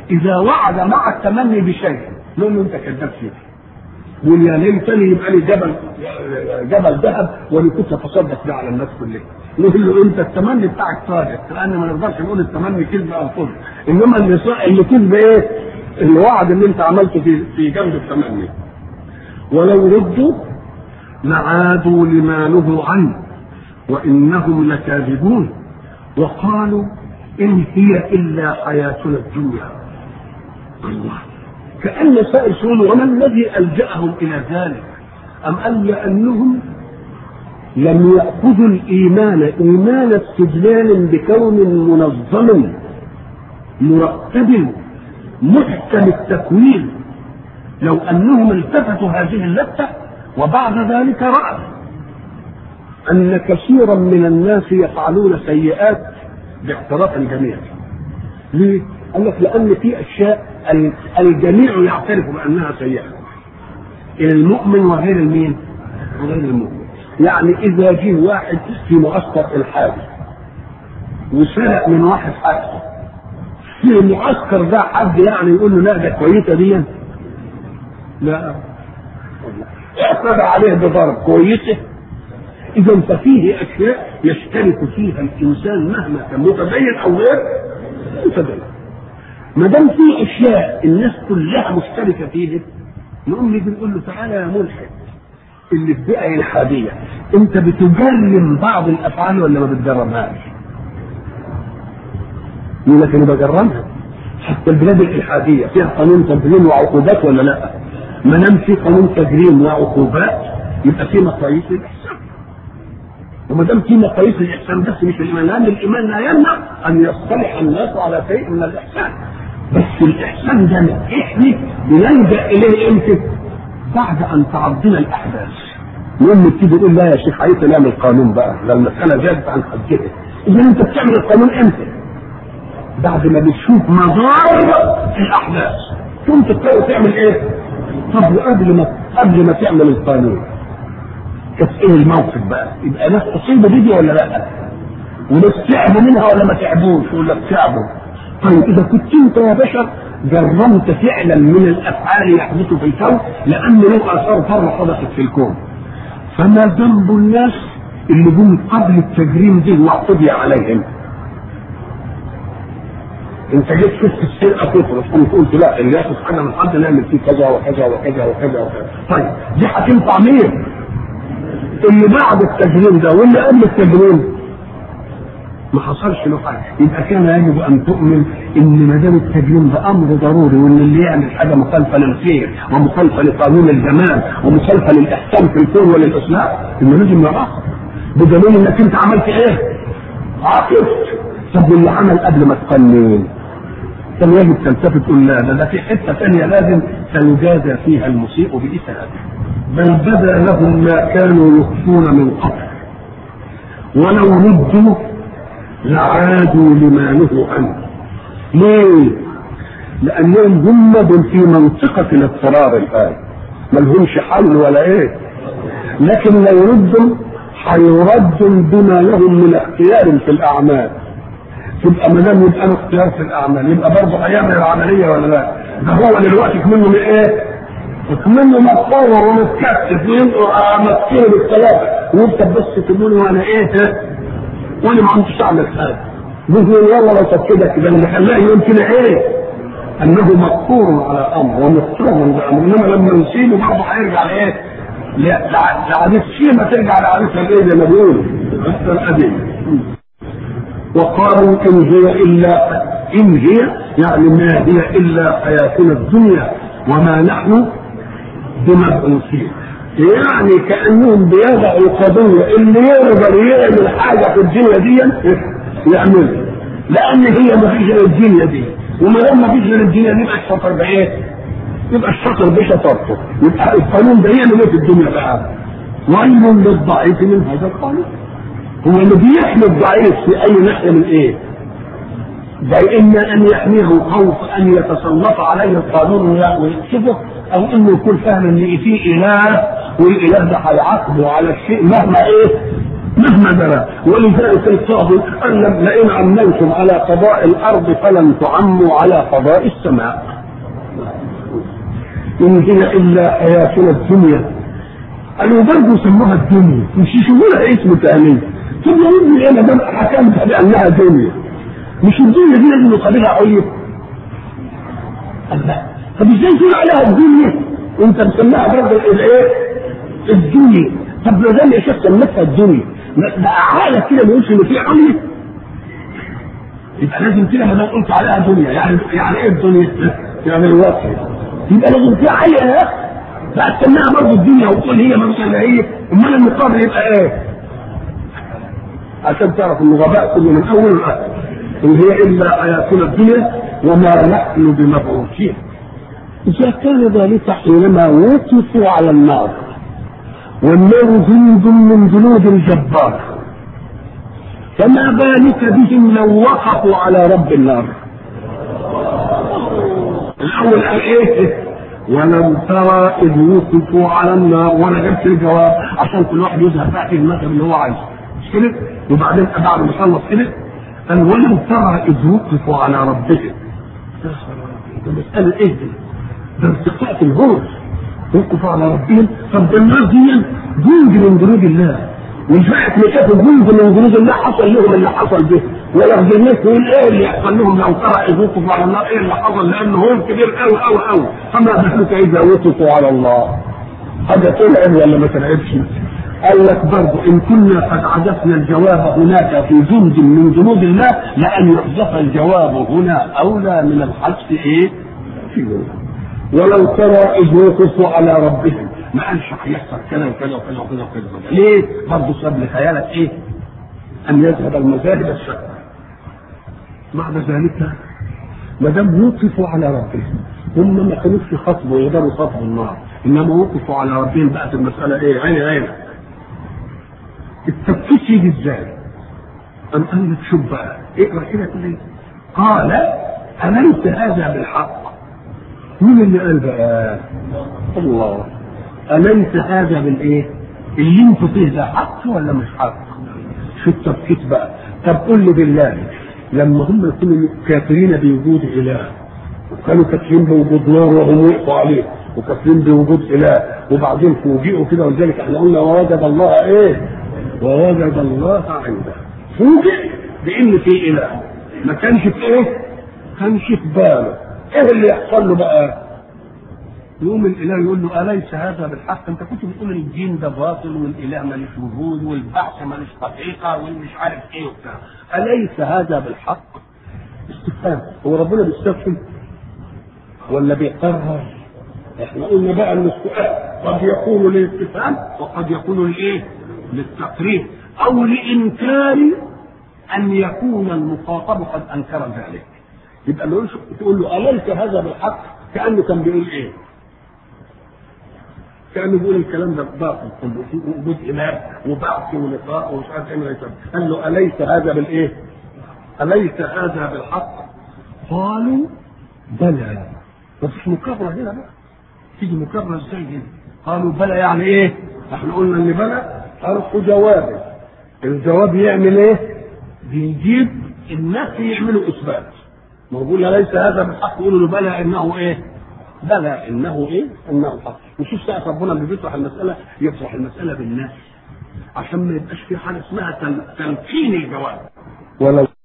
اذا وعد مع التمني بشيء نقول له انت كذاب فيه يقول يا ليتني يبقى لي جبل جبل ذهب وانا كنت اتصدق ده على الناس كلها نقول له انت التمني بتاعك صادق لان ما نقدرش نقول التمني كذب او كذب انما اللي صا- اللي كذب ايه؟ الوعد اللي انت عملته في في جنب التمني ولو ردوا لعادوا لما نهوا عنه وانهم لكاذبون وقالوا ان هي الا حياتنا الدنيا الله كأن سائل سؤال وما الذي ألجأهم إلى ذلك؟ أم قال لأنهم لم يأخذوا الإيمان إيمان استدلال بكون منظم مرتب محكم التكوين لو أنهم التفتوا هذه اللفتة وبعد ذلك رأوا أن كثيرا من الناس يفعلون سيئات باعتراف الجميع ليه؟ قال لك لأن في أشياء ال- الجميع يعترف بأنها سيئة المؤمن وغير المين؟ وغير المؤمن يعني إذا جه واحد في معسكر الحاجة وسرق من واحد حاجة في المعسكر ده حد يعني يقول له لا ده كويسة دي لا اعتدى عليه بضرب كويسة إذا ففيه أشياء يشترك فيها الإنسان مهما كان متدين أو غير متدين ما دام في اشياء الناس كلها مشتركه فيها نقوم نيجي نقول له تعالى يا ملحد اللي في بيئه الحاديه انت بتجرم بعض الافعال ولا ما بتجرمهاش؟ يقول لك انا بجرمها حتى البلاد الالحاديه فيها قانون تجريم وعقوبات ولا لا؟ ما دام في قانون تجريم وعقوبات يبقى في مقاييس الاحسان وما دام في مقاييس الاحسان بس مش الايمان لان الايمان لا يمنع ان يصطلح الناس على شيء من الاحسان بس الاحسان ده احنا بنلجا اليه امتى؟ بعد ان تعضنا الاحداث يوم تيجي تقول لا يا شيخ عايز نعمل قانون بقى ده المساله زادت عن حدها اذا انت بتعمل القانون امتى؟ بعد ما بتشوف مضار الاحداث ثم تبتدي تعمل ايه؟ طب وقبل ما قبل ما تعمل القانون كانت ايه الموقف بقى؟ يبقى ناس تصيب دي ولا لا؟ وناس تعبوا منها ولا ما تعبوش؟ يقول لك تعبوا. طيب اذا كنت انت يا بشر جرمت فعلا من الافعال يحدث في الكون لان له اثار فر حدثت في الكون. فما ذنب الناس اللي جم قبل التجريم دي واعتدي عليهم؟ انت جيت شفت السرقه تفرس قمت قلت لا اللي ياخد حاجه من حد نعمل فيه كذا وكذا وكذا وكذا وكذا طيب دي هتنفع مين؟ اللي بعد التجريم ده واللي قبل التجريم ما حصلش له حاجه يبقى كان يجب ان تؤمن ان ما دام التجريم ده امر ضروري وان اللي يعمل حاجه مخالفه للخير ومخالفه لقانون الجمال ومخالفه للاحسان في الكون وللاصلاح انه لازم يعاقب بدليل انك انت عملت ايه؟ عاقبت طب واللي عمل قبل ما تقنن كان يجب تلتفت تقول لا ده, ده في حته ثانيه لازم سيجازى فيها المسيء بإساءته بل بدا لهم ما كانوا يخفون من قبل ولو ردوا لعادوا لما نهوا عنه ليه؟ لأنهم هم دول في منطقة الاضطرار الآن ما لهمش حل ولا إيه لكن لو ردوا هيردوا بما لهم من اختيار في الأعمال تبقى ما دام يبقى له اختيار في الأعمال يبقى برضه هيعمل العملية ولا لا؟ ده هو دلوقتي منه من إيه؟ منه متطور ومتكتف ومسكين بالثلاثة وانت بس تقول وانا ايه وانا ما عنديش اعمل حاجه يقول يلا لو طب كده كده اللي خلاه يقول كده ايه؟ انه مقصور على امر ومقصور بامر انما لما نسيبه برضه هيرجع لايه؟ لعادة الشيمة ترجع لعادتها الايه زي ما بيقولوا القديم وقالوا ان هي الا ان هي يعني ما هي الا حياتنا الدنيا وما نحن بمبعوثين يعني كانهم بيضعوا قضيه اللي يقدر يعمل حاجه في الدنيا دي يعملها لان هي ما فيش غير الدنيا دي وما دام ما فيش غير الدنيا دي يبقى الشطر بايه؟ يبقى الشطر بشطرته يبقى القانون ده يعمل ايه في الدنيا بقى؟ ويل للضعيف من هذا القانون هو اللي بيحمي الضعيف في اي ناحيه من ايه؟ ده اما ان يحميه خوف ان يتسلط عليه القانون ويكشفه او انه يكون فاهم ان في اله والاله ده هيعاقبه على الشيء مهما ايه مهما درى ولذلك القاضي قال لم- لئن عملتم على قضاء الارض فلن تعموا على قضاء السماء ان هي الا حياتنا الدنيا قالوا برضه سموها الدنيا مش يسموها اسم ثاني ثم يقول لي انا ببقى حكمت بانها دنيا مش الدنيا دي لازم نقابلها عليا قال لا طب ازاي تقول عليها الدنيا وانت مسميها برضه الايه الدنيا طب لو زي الشيخ سمتها الدنيا ما- بقى عقلك كده ما يقولش ان في عليا يبقى لازم كده ما قلت عليها دنيا يعني يعني ايه الدنيا؟ يعني الوصف يبقى لازم في عليا يا اخي بقى تسميها برضه الدنيا وتقول هي مثلا هي امال المقابل يبقى ايه؟ عشان تعرف ان الغباء كله من اول لاخر ان هي الا حياتنا الدنيا وما نحن بمبعوثين اذا كان ذلك حينما وقفوا على النار والنار جند من جنود الجبار فما بالك بهم لو وقفوا على رب النار الاول قال ايه ولم ترى اذ وقفوا على النار وانا جبت الجواب عشان كل واحد يذهب بقى في المذهب اللي هو عايزه مش كده وبعدين بعد ما خلص كده قال ولم ترى اذ وقفوا على ربهم ده مسألة ايه دي؟ ده ارتقاء الهوس وقفوا على ربهم طب ده الناس دي جند من جنود الله من ساعة ما شافوا جند من جنود الله حصل لهم اللي حصل به ولا الناس يقول ايه اللي يحصل لهم لو ترى اذ وقفوا على النار ايه اللي حصل لانه هم كبير قوي قوي قوي فما بالك اذا وقفوا على الله حاجة تلعب ولا ما تلعبش قال لك برضه ان كنا قد عزفنا الجواب هناك في جند من جنود الله لان يحذف الجواب هنا اولى من الحذف ايه؟ في جنود. ولو ترى اذ وقفوا على ربهم ما قالش هيحصل كذا وكذا وكذا وكذا وكذا ليه؟ برضه ساب لخيالك ايه؟ ان يذهب المذاهب الشتى معنى ذلك ما دام وقفوا على ربهم هم ما كانوش يخاطبوا يقدروا يخاطبوا النار انما وقفوا على ربهم بقت المساله ايه؟ عيني عيني التفكيك يجي ازاي؟ أم قال لك شوف بقى اقرا كده كده قال أليس هذا بالحق؟ مين اللي قال بقى؟ الله أليس هذا بالإيه؟ اللي انتوا فيه ده حق ولا مش حق؟ شو التفكيك بقى؟ طب قول لي بالله لما هم يكونوا كافرين بوجود إله وكانوا كافرين بوجود نار وهم وقفوا عليه وكافرين بوجود إله وبعدين فوجئوا كده ولذلك احنا قلنا ووجد الله إيه؟ ووجد الله عنده فوجئ بان في اله ما كانش في ايه؟ كانش في باله ايه اللي يحصل له بقى؟ يقوم الاله يقول له اليس هذا بالحق؟ انت كنت بتقول الدين ده باطل والاله مالوش وجود والبعث مالوش حقيقه والمش عارف ايه وبتاع اليس هذا بالحق؟ استفهام هو ربنا بيستفهم ولا بيقرر؟ احنا قلنا بقى ان السؤال قد يكون للاستفهام وقد يكون لايه؟ للتقرير او لانكار ان يكون المخاطب قد انكر ذلك يبقى ما يقولش تقول له اليس هذا بالحق كانه كان بيقول ايه؟ كانه بيقول الكلام ده باطل كله في وجود اله وبعث ولقاء ومش عارف ايه من الكلام. قال له اليس هذا بالايه؟ اليس هذا بالحق؟ قالوا بلى مفيش مكرر هنا بقى تيجي مكرر ازاي هنا؟ قالوا بلى يعني ايه؟ احنا قلنا ان بلى حرف جواب الجواب يعمل ايه؟ بيجيب النفي يعملوا اثبات ما هو بيقول ليس هذا بالحق يقولوا له بلى انه ايه؟ بلى انه ايه؟ انه حق وشوف ساعة ربنا اللي بيطرح المسألة يطرح المسألة بالنفي عشان ما يبقاش في حاجة اسمها تل- تلقين الجواب ولو